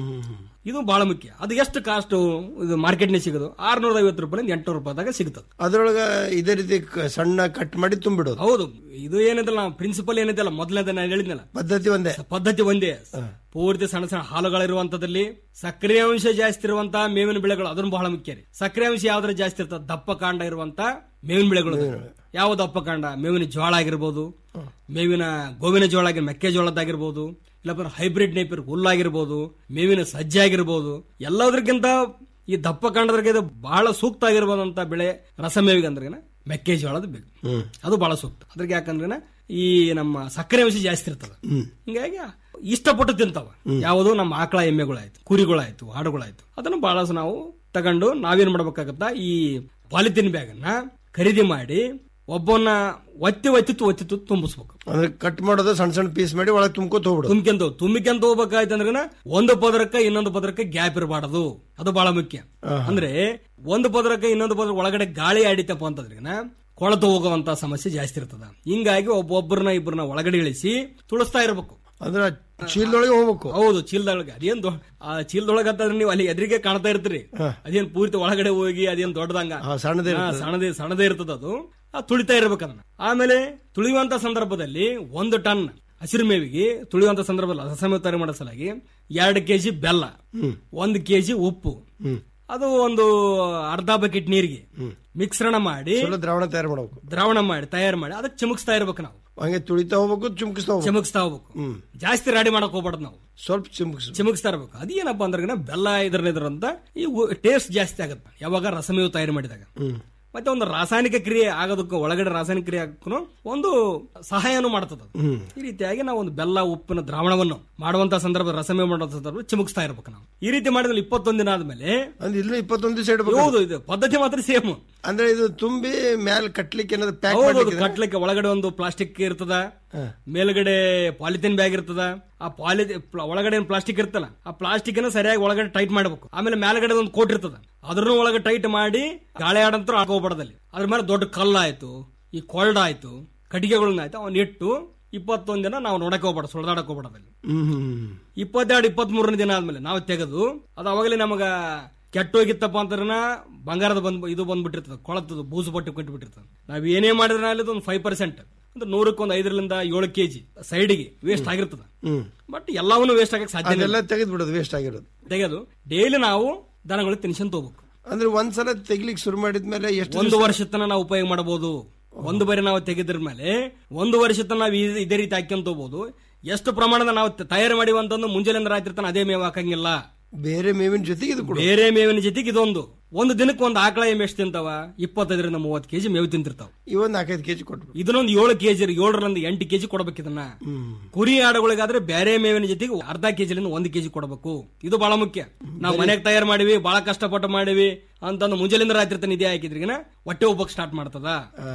ಇದು ಬಹಳ ಮುಖ್ಯ ಅದು ಎಷ್ಟು ಕಾಸ್ಟ್ ಇದು ಮಾರ್ಕೆಟ್ನೇ ಸಿಗೋದು ಆರ್ನೂರ ಐವತ್ತು ರೂಪಾಯಿಂದ ಎಂಟುನೂರು ರೂಪಾಯಿದಾಗ ಸಿಗ್ತದೆ ಅದ್ರೊಳಗ ಇದೇ ರೀತಿ ಕ- ಸಣ್ಣ ಕಟ್ ಮಾಡಿ ತುಂಬಿಡೋದು ಹೌದು ಇದು ಏನಿದಲ್ಲ ನಾವು ಪ್ರಿನ್ಸಿಪಲ್ ಏನಿದಲ್ಲ ಮೊದಲನೇದ ನಾನು ಹೇಳಿದ್ನಲ್ಲ ಪದ್ಧತಿ ಒಂದೇ ಪದ್ಧತಿ ಒಂದೇ ಪೂರ್ತಿ ಸಣ್ಣ ಸಣ್ಣ ಹಾಲುಗಳಿರುವಂತದಲ್ಲಿ ಸಕ್ಕರೆ ಅಂಶ ಜಾಸ್ತಿ ಇರುವಂತ ಮೇವಿನ ಬೆಳೆಗಳು ಅದನ್ನು ಬಹಳ ಮುಖ್ಯ ರೀ ಸಕ್ಕರೆ ಅಂಶ ಯಾವ್ದ್ರ ಜಾಸ್ತಿ ಇರ್ತದೆ ದಪ್ಪ ಕಾಂಡ ಇರುವಂತ ಮೇವಿನ ಬೆಳೆಗಳು ಯಾವ ದಪ್ಪ ಕಾಂಡ ಮೇವಿನ ಜೋಳ ಆಗಿರ್ಬೋದು ಮೇವಿನ ಗೋವಿನ ಜೋಳ ಆಗಿರ್ ಮೆಕ್ಕೆಜೋಳದ್ದಾಗಿರ್ಬೋದು ಇಲ್ಲಪ್ಪ ಹೈಬ್ರಿಡ್ ನೇಪಿರ್ ಹುಲ್ಲಾಗಿರ್ಬೋದು ಮೇವಿನ ಸಜ್ಜೆ ಆಗಿರ್ಬೋದು ಎಲ್ಲದಕ್ಕಿಂತ ಈ ದಪ್ಪ ಕಾಂಡದ್ರಿಗೆ ಇದು ಬಹಳ ಸೂಕ್ತ ಆಗಿರ್ಬೋದಂತ ಬೆಳೆ ರಸಮೇವಿಗೆ ಅಂದ್ರೆ ಮೆಕ್ಕೆಜೋಳದ ಬೇಕು ಹ್ಮ್. ಅದು ಬಹಳ ಸೂಕ್ತ ಅದ್ರಿಗೆ ಯಾಕಂದ್ರೆ ಈ ನಮ್ಮ ಸಕ್ಕರೆ ಅಂಶ ಜಾಸ್ತಿ ಇರ್ತದ ಹ್ಮ್. ಹಿಂಗಾಗಿ ಇಷ್ಟಪಟ್ಟು ತಿಂತಾವ ಯಾವುದು ನಮ್ಮ ಆಕಳ ಎಮ್ಮೆಗಳಾಯ್ತು ಕುರಿಗಳಾಯ್ತು ಆಡುಗಳಾಯ್ತು ಅದನ್ನು ಬಹಳ ನಾವು ತಗೊಂಡು ನಾವೇನ್ ಮಾಡ್ಬೇಕಾಗತ್ತ ಈ ಪಾಲಿಥಿನ್ ಬ್ಯಾಗ್ ಅನ್ನ ಖರೀದಿ ಮಾಡಿ ಒಬ್ಬನ ಒತ್ತಿ ಒತ್ತಿತ್ತು ಒತ್ತಿತ್ತು ತುಂಬಿಸ್ಬೇಕು ಅಂದ್ರೆ ಕಟ್ ಮಾಡೋದು ಸಣ್ಣ ಸಣ್ಣ ಪೀಸ್ ಮಾಡಿ ಒಳಗೆ ತುಂಬ್ಕೋತ ಹೋಗ್ಬಿಡು ತುಂಬಿಕೆಂತ ತುಂಬಿಕೆಂತ ಹೋಗ್ಬೇಕಾಯ್ತು ಅಂದ್ರೆ ಒಂದು ಪದರಕ್ಕೆ ಇನ್ನೊಂದು ಪದರಕ್ಕೆ ಗ್ಯಾಪ್ ಇರಬಾರದು ಅದು ಬಹಳ ಮುಖ್ಯ ಅಂದ್ರೆ ಒಂದು ಪದರಕ್ಕೆ ಇನ್ನೊಂದು ಪದರ ಒಳಗಡೆ ಗಾಳಿ ಆಡಿತಪ್ಪ ಅಂತಂದ್ರೆ ಕೊಳತು ಹೋಗುವಂತ ಸಮಸ್ಯೆ ಜಾಸ್ತಿ ಇರ್ತದ ಹಿಂಗಾಗಿ ಒಬ್ಬೊಬ್ಬರನ್ನ ಇಬ್ಬರನ್ನ ಒಳಗಡೆ ಇಳಿಸಿ ತುಳಿಸ್ತಾ ಇರಬೇಕು ಅಂದ್ರೆ ಚೀಲದೊಳಗೆ ಹೋಗ್ಬೇಕು ಹೌದು ಚೀಲದೊಳಗೆ ಅದೇನ್ ದೊ- ಆ ಚೀಲದೊಳಗೆ ಅಂತಂದ್ರೆ ನೀವು ಅಲ್ಲಿ ಎದುರಿಗೆ ಕಾಣ್ತಾ ಇರ್ತೀರಿ ಅದೇನ್ ಪೂರ್ತಿ ಒಳಗಡೆ ಹೋಗಿ ಅದೇನ್ ದೊಡ್ಡದಂಗ ಹಾ, ಸಣ್ಣದೇ ಹಾ, ಇರ್ತದೆ. ಸಣ್ಣದೇ ಸಣ್ಣದೇ ಇರ್ತದ ಅದು ಆ ತುಳಿತಾ ಇರ್ಬೇಕು ಅದನ್ನ ಆಮೇಲೆ ತುಳಿಯುವಂತ ಸಂದರ್ಭದಲ್ಲಿ ಒಂದು ಟನ್ ಹಸಿರು ಮೇವಿಗೆ ತುಳಿಯುವಂತ ಸಂದರ್ಭದಲ್ಲಿ ರಸಮೇವ ತಯಾರು ಮಾಡೋ ಸಲಾಗಿ ಎರಡು ಕೆಜಿ ಬೆಲ್ಲ ಹ್ಮ್. ಒಂದು ಕೆಜಿ ಉಪ್ಪು ಹ್ಮ್. ಅದು ಒಂದು ಅರ್ಧ ಬಕೆಟ್ ನೀರಿಗೆ ಮಿಶ್ರಣ ಮಾಡಿ ಸ್ವಲ್ಪ ದ್ರಾವಣ ತಯಾರು ಮಾಡ್ಬೇಕು ದ್ರಾವಣ ಮಾಡಿ ತಯಾರು ಮಾಡಿ ಅದಕ್ಕೆ ಚಿಮುಕ್ಸ್ತಾ ಇರ್ಬೇಕು ನಾವು ಹಂಗೆ ತುಳಿತಾ ಹೋಗ್ಬೇಕು ಚುಮ್ಕಿಸ್ತಾ ಹೋಗ್ಬೇಕು ಚಿಮುಕ್ಸ್ತಾ ಹೋಗ್ಬೇಕು ಹ್ಮ್ ಜಾಸ್ತಿ ರಾಡಿ ಮಾಡಕ್ ಹೋಗ್ಬಾರ್ದು ನಾವು ಸ್ವಲ್ಪ ಚಿಮ್ಕಿಸ್ ಚಿಮುಕ್ಸ್ತಾ ಇರ್ಬೇಕು ಅದೇನಪ್ಪ ಅಂದ್ರೆ ಬೆಲ್ಲ ಇದ್ರ ಇದ್ರ ಅಂತ ಈ ಟೇಸ್ಟ್ ಜಾಸ್ತಿ ಆಗುತ್ತೆ ಯಾವಾಗ ರಸಮೇವು ತಯಾರು ಮಾಡಿದಾಗ ಹ್ಮ್ ಮತ್ತೆ ಒಂದು ರಾಸಾಯನಿಕ ಕ್ರಿಯೆ ಆಗೋದಕ್ಕೂ ಒಳಗಡೆ ರಾಸಾಯನಿಕ ಕ್ರಿಯೆ ಆಗೋಕ್ಕೂ ಒಂದು ಸಹಾಯನೂ ಮಾಡ್ತದ ಅದು. ಹ್ಮ್ ಈ ರೀತಿಯಾಗಿ ನಾವು ಒಂದು ಬೆಲ್ಲ ಉಪ್ಪಿನ ದ್ರಾವಣವನ್ನು ಮಾಡುವಂತ ಸಂದರ್ಭ ರಸಮೇವು ಮಾಡುವಂತ ಸಂದರ್ಭ ಚಿಮುಕ್ಸ್ತಾ ಇರ್ಬೇಕು ನಾವು ಈ ರೀತಿ ಮಾಡಿದ್ರೆ ಇಪ್ಪತ್ತೊಂದು ದಿನ ಆದ್ಮೇಲೆ ಅಂದ್ರೆ ಇಲ್ಲಿ ಇಪ್ಪತ್ತೊಂದು ದಿವಸ ಇಡ್ಬೇಕು ಹೌದು ಇದು ಪದ್ಧತಿ ಮಾತ್ರ ಸೇಮ್ ಅಂದ್ರೆ ಇದು ತುಂಬಿ ಮ್ಯಾಲ್ ಕಟ್ಲಿಕ್ಕೆ ಏನಾದ್ರು ಪ್ಯಾಕ್ ಹೌದು ಮಾಡ್ಲಿಕ್ಕೆ ಕಟ್ಲಿಕ್ಕೆ ಒಳಗಡೆ ಒಂದು ಪ್ಲಾಸ್ಟಿಕ್ ಇರ್ತದ ಮೇಲ್ಗಡೆ ಪಾಲಿಥಿನ್ ಬ್ಯಾಗ್ ಇರ್ತದ ಆ ಪಾಲಿ ಒಳಗಡೆ ಪ್ಲಾಸ್ಟಿಕ್ ಇರ್ತಲ್ಲ ಆ ಪ್ಲಾಸ್ಟಿಕ್ ಅನ್ನ ಸರಿಯಾಗಿ ಒಳಗಡೆ ಟೈಟ್ ಮಾಡಬೇಕು ಆಮೇಲೆ ಮೇಲ್ಗಡೆ ಒಂದು ಕೋಟ್ ಇರ್ತದ ಅದ್ರನ್ನು ಒಳಗೆ ಟೈಟ್ ಮಾಡಿ ಗಾಳಿ ಆಡಂತರ ಹಾಕೋಬಾರ್ದಲ್ಲಿ ಅದ್ರ ಮೇಲೆ ದೊಡ್ಡ ಕಲ್ಲ ಆಯ್ತು ಈ ಕೊಲ್ಡ ಆಯ್ತು ಕಟ್ಟಿಗೆಗಳನ್ನ ಆಯ್ತು ಅವನ್ನ ಇಟ್ಟು ಇಪ್ಪತ್ತೊಂದ್ ದಿನ ನಾವು ನೋಡಕ್ ಹೋಗ್ಬಾರ್ದು ಸುಳ್ದಾಡಕ್ ಹೋಗ್ಬಾರ್ದಲ್ಲಿ ಹ್ಮ್ ಹ್ಮ್ ಇಪ್ಪತ್ತೆರಡು ಇಪ್ಪತ್ತ್ ಮೂರನೇ ದಿನ ಆದ್ಮೇಲೆ ನಾವು ತೆಗೆದು ಅದು ಅವಾಗಲೇ ನಮಗ ಕೆಟ್ಟೋಗಿತ್ತಪ್ಪ ಅಂತಾರನ ಬಂಗಾರದ ಬಂದ್ ಇದು ಬಂದ್ಬಿಟ್ಟಿರ್ತದೆ ಕೊಳತದು ಬೂಸು ಬಟ್ಟೆ ಕಟ್ಟಿಬಿಟ್ಟಿರ್ತದೆ ನಾವ್ ಏನೇ ಮಾಡಿದ್ರೆ ಅಲ್ಲಿ ಒಂದು ಫೈವ್ ಪರ್ಸೆಂಟ್ ಅಂದ್ರೆ ನೂರಕ್ಕೆ ಒಂದು ಐದರಿಂದ ಏಳು ಕೆಜಿ ಸೈಡ್ಗೆ ವೇಸ್ಟ್ ಆಗಿರ್ತದೆ ಹ್ಮ್ ಬಟ್ ಎಲ್ಲವನ್ನೂ ವೇಸ್ಟ್ ಆಗಕ್ಕೆ ಸಾಧ್ಯ ಅದೆಲ್ಲ ತೆಗೆದು ಬಿಡೋದು ವೇಸ್ಟ್ ಆಗಿರೋದು ತೆಗೆದು ಡೈಲಿ ನಾವು ದನಗಳಿಗೆ ತಿನ್ಸಂತ ಹೋಗ್ಬೇಕು ಅಂದ್ರೆ ಒಂದ್ಸಲ ತೆಗಿಲಿಕ್ಕೆ ಶುರು ಮಾಡಿದ್ಮೇಲೆ ಎಷ್ಟು ಒಂದು ದಿವ್ಸ- ವರ್ಷ ತನ ನಾವು ಉಪಯೋಗ ಮಾಡಬಹುದು ಒಂದು ಬಾರಿ ನಾವು ತೆಗೆದ್ರ ಮೇಲೆ ಒಂದು ವರ್ಷ ತನ ನಾವು ಇದ್- ಇದೇ ರೀತಿ ಹಾಕ್ಯಂತ ಹೋಗ್ಬೋದು ಎಷ್ಟು ಪ್ರಮಾಣದ ನಾವು ತ- ತಯಾರು ಮಾಡಿವಂತಂದು ಮುಂಜಾನೆ ರಾತ್ರಿ ತನ ಅದೇ ಮೇವು ಹಾಕಂಗಿಲ್ಲ ಬೇರೆ ಮೇವಿನ ಜೊತೆಗೆ ಇದು ಕೂಡ ಬೇರೆ ಮೇವಿನ ಜೊತೆಗೆ ಇದೊಂದು ಒಂದು ದಿನಕ್ಕೆ ಒಂದು ಆಕಳ ಎಮ್ಮೆ ಎಷ್ಟು ತಿಂತಾವ ಇಪ್ಪತ್ತೈದರಿಂದ ಮೂವತ್ತು ಕೆಜಿ ಮೇವು ತಿಂತಿರ್ತಾವ ಇವನ್ ನಾಲ್ಕೈದು ಕೆಜಿ ಕೊಟ್ಬಿಡು ಇದನ್ನೊಂದು ಏಳು ಕೆಜಿ ಏಳರಿಂದ ಎಂಟು ಕೆಜಿ ಕೊಡ್ಬೇಕು ಇದನ್ನ ಕುರಿ ಆಡುಗಳಿಗಾದ್ರೆ ಬೇರೆ ಮೇವಿನ ಜೊತೆಗೆ ಅರ್ಧ ಕೆಜಿಲಿಂದ ಒಂದು ಕೆಜಿ ಕೊಡಬೇಕು ಇದು ಬಹಳ ಮುಖ್ಯ ನಾವು ಮನೆಗೆ ತಯಾರು ಮಾಡಿವಿ ಬಹಳ ಕಷ್ಟಪಟ್ಟು ಮಾಡಿವಿ ಅಂತಂದು ಮುಂಜಾನಿಂದ ರಾತ್ರಿ ತನ ಇದೇ ಹಾಕಿದ್ರಿಗಿನ ಹೊಟ್ಟೆ ಉಬ್ಬಕ್ ಸ್ಟಾರ್ಟ್ ಮಾಡ್ತದ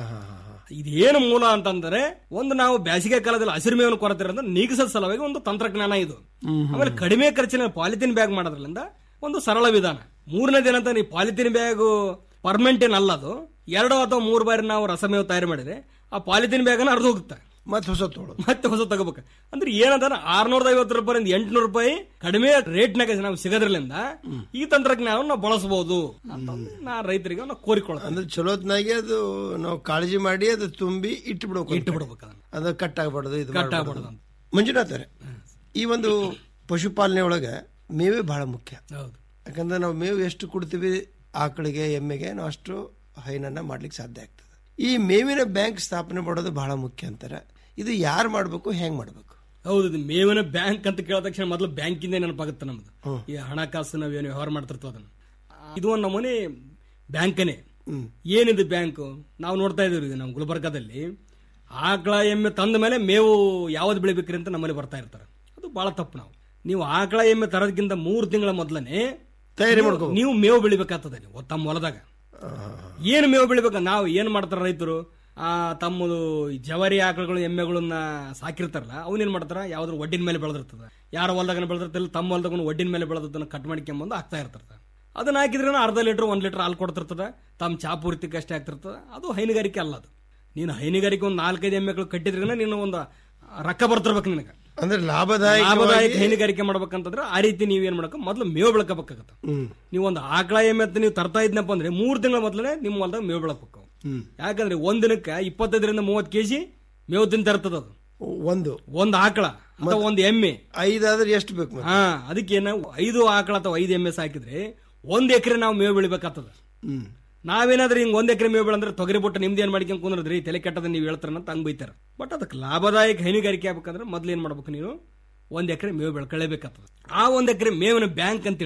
ಇದೇನು ಮೂಲ ಅಂತಂದ್ರೆ ಒಂದು ನಾವು ಬೇಸಿಗೆ ಕಾಲದಲ್ಲಿ ಹಸಿರು ಮೇವನ್ನು ಕೊರತೆ ಇರೋದ್ರಿಂದ ನೀಗಿಸದ ಸಲುವಾಗಿ ಒಂದು ತಂತ್ರಜ್ಞಾನ ಇದು ಆಮೇಲೆ ಕಡಿಮೆ ಖರ್ಚಿನ ಪಾಲಿಥಿನ್ ಬ್ಯಾಗ್ ಮಾಡೋದ್ರಿಂದ ಒಂದು ಸರಳ ವಿಧಾನ ಮೂರನೇ ದಿನ ಅಂತ ನೀವು ಪಾಲಿಥಿನ್ ಬ್ಯಾಗ್ ಪರ್ಮನೆಂಟ್ ಏನಲ್ಲ ಅದು ಎರಡು ಅಥವಾ ಮೂರು ಬಾರಿ ನಾವು ರಸಮೇವು ತಯಾರು ಮಾಡಿದ್ರೆ ಆ ಪಾಲಿಥಿನ್ ಬ್ಯಾಗ್ ಅನ್ನ ಅರ್ಧ ಹೋಗುತ್ತೆ ಮತ್ತೆ ಹೊಸ ತೊಗೊಳ್ಳೋದು ಮತ್ತೆ ಹೊಸ ತಗೋಬೇಕು ಅಂದ್ರೆ ಏನಂದ್ರೆ ಆರ್ನೂರದ ಐವತ್ತು ರೂಪಾಯಿಂದ ಎಂಟುನೂರು ರೂಪಾಯಿ ಕಡಿಮೆ ರೇಟ್ನಾಗ ನಾವು ಸಿಗೋದ್ರಲ್ಲಿಂದ ಈ ತಂತ್ರಜ್ಞಾನ ನಾವು ಬಳಸಬಹುದು ಅಂತಂದು ನಾ ರೈತರಿಗೆ ನಾವು ಕೋರಿಕೊಳ್ಳೋದು ಅಂದ್ರೆ ಚಲೋತ್ನಾಗೆ ಅದು ನಾವು ಕಾಳಜಿ ಮಾಡಿ ಅದು ತುಂಬಿ ಇಟ್ಟು ಬಿಡ್ಬೇಕು ಇಟ್ಟು ಬಿಡ್ಬೇಕು ಅದನ್ನ. ಅದು ಕಟ್ ಆಗ್ಬಾರ್ದು ಇದು ಕಟ್ ಮಾಡ್ಬಾರ್ದು. ಆಗ್ಬಾರ್ದು ಅಂತ. ಮಂಜುನಾಥರೇ ಈ ಒಂದು ಪಶುಪಾಲನೆ ಒಳಗೆ ಮೇವೇ ಬಹಳ ಮುಖ್ಯ ಹೌದು ಯಾಕಂದ್ರೆ ನಾವು ಮೇವು ಎಷ್ಟು ಕೊಡ್ತೀವಿ ಆಕಳಿಗೆ ಎಮ್ಮೆಗೆ ನಾವು ಅಷ್ಟು ಹೈನನ್ನ ಮಾಡ್ಲಿಕ್ಕೆ ಸಾಧ್ಯ ಆಗ್ತದೆ ಈ ಮೇವಿನ ಬ್ಯಾಂಕ್ ಸ್ಥಾಪನೆ ಮಾಡೋದು ಬಹಳ ಮುಖ್ಯ ಅಂತಾರೆ ಇದು ಯಾರು ಮಾಡಬೇಕು ಹೆಂಗ್ ಮಾಡಬೇಕು ಹೌದು ಇದು ಮೇವಿನ ಬ್ಯಾಂಕ್ ಅಂತ ಕೇಳಿದ ತಕ್ಷಣ ಮೊದಲು ಬ್ಯಾಂಕಿಂದ ನೆನಪಾಗುತ್ತೆ ನಮ್ದು ಈ ಹಣಕಾಸು ನಾವೇನು ವ್ಯವಹಾರ ಮಾಡ್ತಿರ್ತೀವಿ ಅದನ್ನ ಇದು ಒಂದು ನಮೂನೆ ಬ್ಯಾಂಕನೇ ಏನಿದು ಬ್ಯಾಂಕ್ ನಾವು ನೋಡ್ತಾ ಇದೀವಿ ನಮ್ಮ ಗುಲ್ಬರ್ಗಾದಲ್ಲಿ ಆಕಳ ಎಮ್ಮೆ ತಂದ ಮೇಲೆ ಮೇವು ಯಾವ್ದು ಬೆಳಿಬೇಕ್ರಿ ಅಂತ ನಮ್ಮಲ್ಲಿ ಬರ್ತಾ ಇರ್ತಾರೆ ಅದು ಬಹಳ ತಪ್ಪು ನಾವು ನೀವು ಆಕಳ ಎಮ್ಮೆ ತರೋದಕ್ಕಿಂತ ಮೂರು ತಿಂಗಳ ಮೊದಲನೇ ತಯಾರಿ ನೀವು- ಮಾಡ್ಕೋಬೇಕು. ನೀವು ಮೇವು ಬೆಳಿಬೇಕಾಗ್ತದೆ ನೀವು ತಮ್ಮ ಹೊಲದಾಗ ಏನು ಮೇವು ಬೆಳಿಬೇಕು ನಾವು ಏನು ಮಾಡ್ತಾರ ರೈತರು ಆ ತಮ್ಮದು ಈ ಜವಾರಿ ಆಕಳುಗಳು ಎಮ್ಮೆಗಳನ್ನ ಸಾಕಿರ್ತಾರಲ್ಲ ಅವನೇನ್ ಮಾಡ್ತಾರ ಯಾವ್ದ್ರ ಒಡ್ಡಿನ ಮೇಲೆ ಬೆಳೆದಿರ್ತದ ಯಾರ ಹೊಲ್ದಾಗ ಬೆಳೆದಿರ್ತಿಲ್ಲ ತಮ್ಮ ಹೊಲ್ದಾಗ ಒಡ್ಡಿನ ಮೇಲೆ ಬೆಳೆದದನ್ನ ಕಟ್ ಮಾಡ್ಕೊಂಬಂದು ಹಾಕ್ತಾ ಇರ್ತಾರ ಅದನ್ನ ಹಾಕಿದ್ರೆ ಅರ್ಧ ಲೀಟರ್ ಒಂದ್ ಲೀಟರ್ ಹಾಲು ಕೊಡ್ತಿರ್ತದ ತಮ್ಮ ಚಾ ಪೂರ್ತಿಗೆ ಅಷ್ಟೇ ಆಗ್ತಿರ್ತದ ಅದು ಹೈನುಗಾರಿಕೆ ಅಲ್ಲ ಅದು ನೀನು ಹೈನುಗಾರಿಕೆ ಒಂದು ನಾಲ್ಕೈದು ಎಮ್ಮೆಗಳು ಕಟ್ಟಿದ್ರೆ ನೀನು ಒಂದು ರೊಕ್ಕ ಬರ್ತಿರ್ಬೇಕು ನಿನಗೆ ಅಂದ್ರೆ ಲಾಭದಾಯಕ ಲಾಭದಾಯಕ ಹೈನುಗಾರಿಕೆ ಮಾಡ್ಬೇಕಂತಂದ್ರೆ ಆ ರೀತಿ ನೀವೇನ್ ಮಾಡಬೇಕು ಮೊದಲು ಮೇವು ಬೆಳಕಬೇಕಾಗತ್ತ ಹ್ಮ್ ನೀವು ಒಂದು ಆಕಳ ಎಮ್ಮೆ ಅಂತ ನೀವು ತರ್ತಾ ಇದ್ನಪ್ಪ ಅಂದ್ರೆ ಮೂರು ತಿಂಗಳ ಮೊದಲೇ ನಿಮ್ಮ ಹೊಲ್ದಾಗ ಮೇವು ಬೆಳಕಬೇಕು ಹ್ಮ್ ಯಾಕಂದ್ರೆ ಒಂದ್ ದಿನಕ್ಕೆ ಇಪ್ಪತ್ತೈದರಿಂದ ಮೂವತ್ತು ಕೆಜಿ ಮೇವು ತಿಂತ ಇರ್ತದ ಅದು ಒಂದು ಒಂದ್ ಆಕಳ ಅಥವಾ ಒಂದ್ ಎಮ್ಮೆ ಐದಾದ್ರೆ ಎಷ್ಟು ಬೇಕು ಮತ್ತೆ? ಹಾ ಅದಕ್ಕೇನ ಐದು ಆಕಳ ಅಥವಾ ಐದು ಎಮ್ಮೆ ಸಾಕಿದ್ರೆ ಒಂದ್ ಎಕರೆ ನಾವು ಮೇವು ಬೆಳಿಬೇಕಾಗ್ತದ ಹ್ಮ್ ನಾವೇನಾದ್ರೂ ಹಿಂಗ್ ಒಂದ್ ಎಕರೆ ಮೇವು ಬೆಳಂದ್ರೆ ತೊಗರಿ ಬಿಟ್ಟು ನಿಮ್ದು ಏನ್ ಮಾಡ್ಕೊಂಡ್ ಕುಂದ್ರದ್ರಿ ತಲೆ ಕೆಟ್ಟದ ನೀವು ಹೇಳ್ತಾರ ಅಂತ ಹಂಗ್ ಬೈತಾರ ಬಟ್ ಅದಕ್ಕೆ ಲಾಭದಾಯಕ ಹೈನುಗಾರಿಕೆ ಆಗ್ಬೇಕಂದ್ರೆ ಮೊದ್ಲು ಏನ್ ಮಾಡ್ಬೇಕು ನೀವು ಒಂದ್ ಎಕರೆ ಮೇವು ಬೆಳ್ಕೊಳ್ಳೇಬೇಕಾಗ್ತದೆ ಆ ಒಂದ್ ಎಕರೆ ಮೇವಿನ ಬ್ಯಾಂಕ್ ಅಂತ ಹೇಳಿದೆ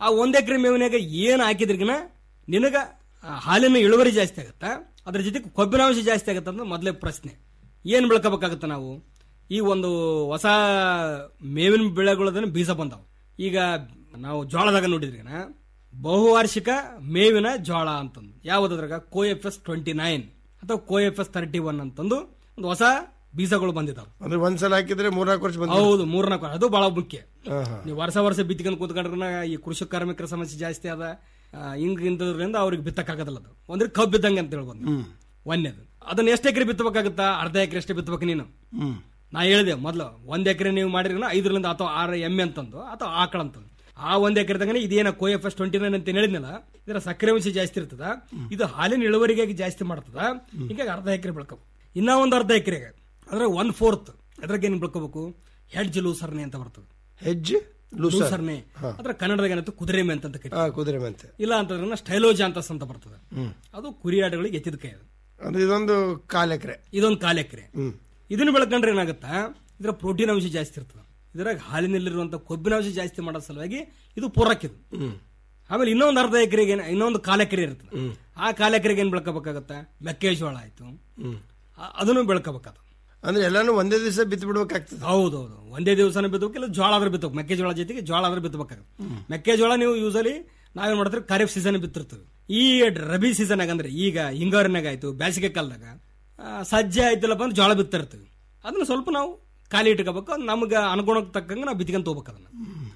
ಆ ಒಂದ್ ಎಕರೆ ಮೇವಿನಾಗ ಏನ್ ಹಾಕಿದ್ರಿಗಿನ ನಿನಗ ಆ, ಹಾಲಿನ ಇಳುವರಿ ಜಾಸ್ತಿ ಆಗತ್ತ ಅದ್ರ ಜೊತೆಗೆ ಕೊಬ್ಬಿನಾಂಶ ಜಾಸ್ತಿ ಆಗತ್ತ ಅಂತ ಮೊದಲೇ ಪ್ರಶ್ನೆ ಏನ್ ಬೆಳ್ಕೋಬೇಕಾಗತ್ತ ನಾವು ಈ ಒಂದು ಹೊಸ ಮೇವಿನ ಬೆಳೆಗಳದನ್ನ ಬೀಜ ಬಂದಾವ ಈಗ ನಾವು ಜೋಳದಾಗ ನೋಡಿದ್ರಿಗನ ಬಹುವಾರ್ಷಿಕ ಮೇವಿನ ಜೋಳ ಅಂತಂದು ಯಾವುದ್ರಾಗ co F S twenty nine ಅಥವಾ co F S thirty one ಅಂತಂದು ಒಂದು ಹೊಸ ಬೀಜಗಳು ಬಂದಿದ್ದಾವೆ ಅಂದ್ರೆ ಒಂದ್ಸಲ ಹಾಕಿದ್ರೆ ಮೂರ್ನಾಲ್ಕು ವರ್ಷ ಬಂದ ಹೌದು ಮೂರ್ನಾಲ್ಕು ಅದು ಬಹಳ ಮುಖ್ಯ ನೀವು ವರ್ಷ ವರ್ಷ ಬಿತ್ತಿಕೊಂಡು ಕೂತ್ಕೊಂಡ್ರೆ ಈ ಕೃಷಿ ಕಾರ್ಮಿಕರ ಸಮಸ್ಯೆ ಜಾಸ್ತಿ ಅದ ಆ, ಹಿಂಗ್ ಇಂಥದ್ರಿಂದ ಅವ್ರಿಗೆ ಬಿತ್ತಕ್ಕಾಗದಿಲ್ಲ ಅದು ಅಂದ್ರೆ ಕಬ್ಬು ಬಿದ್ದಂಗೆ ಅಂತ ಹೇಳ್ಬೋದು ಒಂದೇದು ಅದನ್ನ ಎಷ್ಟು ಎಕರೆ ಬಿತ್ತಬೇಕಾಗುತ್ತಾ ಅರ್ಧ ಎಕರೆ ಎಷ್ಟು ಬಿತ್ತಬೇಕು ನೀನು ಹ್ಮ್ ನಾ ಹೇಳಿದೆ ಮೊದಲು ಒಂದ್ ಎಕರೆ ನೀವು ಮಾಡಿದ್ರೆ ಐದರಿಂದ ಅಥವಾ ಆರು ಎಮ್ಮೆ ಅಂತಂದು ಅಥವಾ ಆಕಳ ಅಂತಂದು ಆ ಒಂದ್ ಎಕರೆದಾಗ ಇದೇನ co F S twenty nine ಅಂತ ಹೇಳಿದ್ನಲ್ಲ ಇದರ ಸಕ್ಕರೆ ಅಂಶ ಜಾಸ್ತಿ ಇರ್ತದ ಇದು ಹಾಲಿನ ಇಳುವರಿಗಾಗಿ ಜಾಸ್ತಿ ಮಾಡ್ತದ ಹೀಗಾಗಿ ಅರ್ಧ ಎಕರೆ ಬೆಳ್ಕೋಬೇಕು ಇನ್ನ ಒಂದ್ ಅರ್ಧ ಎಕರೆಗೆ ಅಂದ್ರೆ ಒನ್ ಫೋರ್ತ್ ಅದ್ರಾಗ ಏನ್ ಬೆಳ್ಕೋಬೇಕು ಹೆಡ್ಜ್ ಲೂಸರ್ನೆ ಅಂತ ಬರ್ತದೆ ಹೆಜ್ಜೆ ಲೂಸರ್. ಲೂಸರ್ನೆ ಹಾ. ಅದ್ರ ಕನ್ನಡದಾಗ ಏನಂತ ಕುದುರೆ ಮೇ ಅಂತ ಆ ಕರೀತಾರೆ ಕುದುರೆ ಮೆಂತೆ ಇಲ್ಲ ಅಂತಂದ್ರೆ ಸ್ಟೈಲೋಜಾಂತಸ್ ಅಂತ ಬರ್ತದೆ ಹ್ಮ್ ಅದು ಕುರಿಯಾಡುಗಳಿಗೆ ಎತ್ತಿದ ಕೈ ಅದು ಅಂದ್ರೆ ಇದೊಂದು ಕಾಲ್ ಎಕರೆ ಇದೊಂದು ಕಾಲ್ ಎಕರೆ ಹ್ಮ್ ಇದನ್ನ ಬೆಳ್ಕೊಂಡ್ರೆ ಏನಾಗುತ್ತಾ ಇದರ ಪ್ರೋಟೀನ್ ಅಂಶ ಜಾಸ್ತಿ ಇರ್ತದೆ ಇದ್ರಾಗ ಹಾಲಿನಲ್ಲಿರುವಂತ ಕೊಬ್ಬಿನ ಅಂಶ ಜಾಸ್ತಿ ಮಾಡೋ ಸಲುವಾಗಿ ಇದು ಪೂರಕ ಇದು ಹ್ಮ್ ಆಮೇಲೆ ಇನ್ನೊಂದು ಅರ್ಧ ಎಕರೆಗೆ ಇನ್ನೊಂದು ಕಾಲ ಎಕರೆ ಇರ್ತದೆ ಆ ಕಾಲ ಎಕರೆಗೆ ಏನ್ ಬೆಳ್ಕೋಬೇಕಾಗತ್ತ ಮೆಕ್ಕೆಜೋಳ ಆಯ್ತು ಹ್ಮ್ ಆ- ಅದನ್ನು ಬೆಳ್ಕೋಬೇಕಾದ ಅಂದ್ರೆ ಎಲ್ಲಾನು ಒಂದೇ ದಿವಸ ಬಿತ್ತು ಬಿಡ್ಬೇಕಾಗ್ತದೆ ಹೌದೌದು ಒಂದೇ ದಿವಸನ ಬಿತ್ತಬೇಕು ಇಲ್ಲ ಜೋಳ ಆದ್ರೆ ಬಿತ್ತಬೇಕು ಮೆಕ್ಕೆಜೋಳ ಜೊತೆಗೆ ಜೋಳ ಆದ್ರೆ ಬಿತ್ತಬೇಕಾಗುತ್ತೆ ಮೆಕ್ಕೆಜೋಳ ನೀವು ಯೂಸಲಿ ನಾವೇನ್ ಮಾಡ್ತೀವಿ ಖರೀಫ್ ಸೀಸನ್ ಬಿತ್ತಿರ್ತೀವಿ ಈ ರಬಿ ಸೀಸನ್ ಅಂದ್ರೆ ಈಗ ಹಿಂಗಾರಿನಾಗ ಆಯ್ತು ಬೇಸಿಗೆ ಕಾಲದಾಗ ಆ, ಸಜ್ಜೆ ಆಯ್ತಿಲ್ಲಪ್ಪ ಅಂದ್ರೆ ಜೋಳ ಬಿತ್ತಿರ್ತೀವಿ ಅದನ್ನ ಸ್ವಲ್ಪ ನಾವು ಖಾಲಿ ಇಟ್ಕೋಬೇಕು ನಮ್ಗೆ ಅನುಗುಣಕ್ಕೆ ತಕ್ಕಂಗೆ ನಾವು ಬಿತ್ಕೊಂತ ಹೋಗ್ಬೇಕು ಅದನ್ನ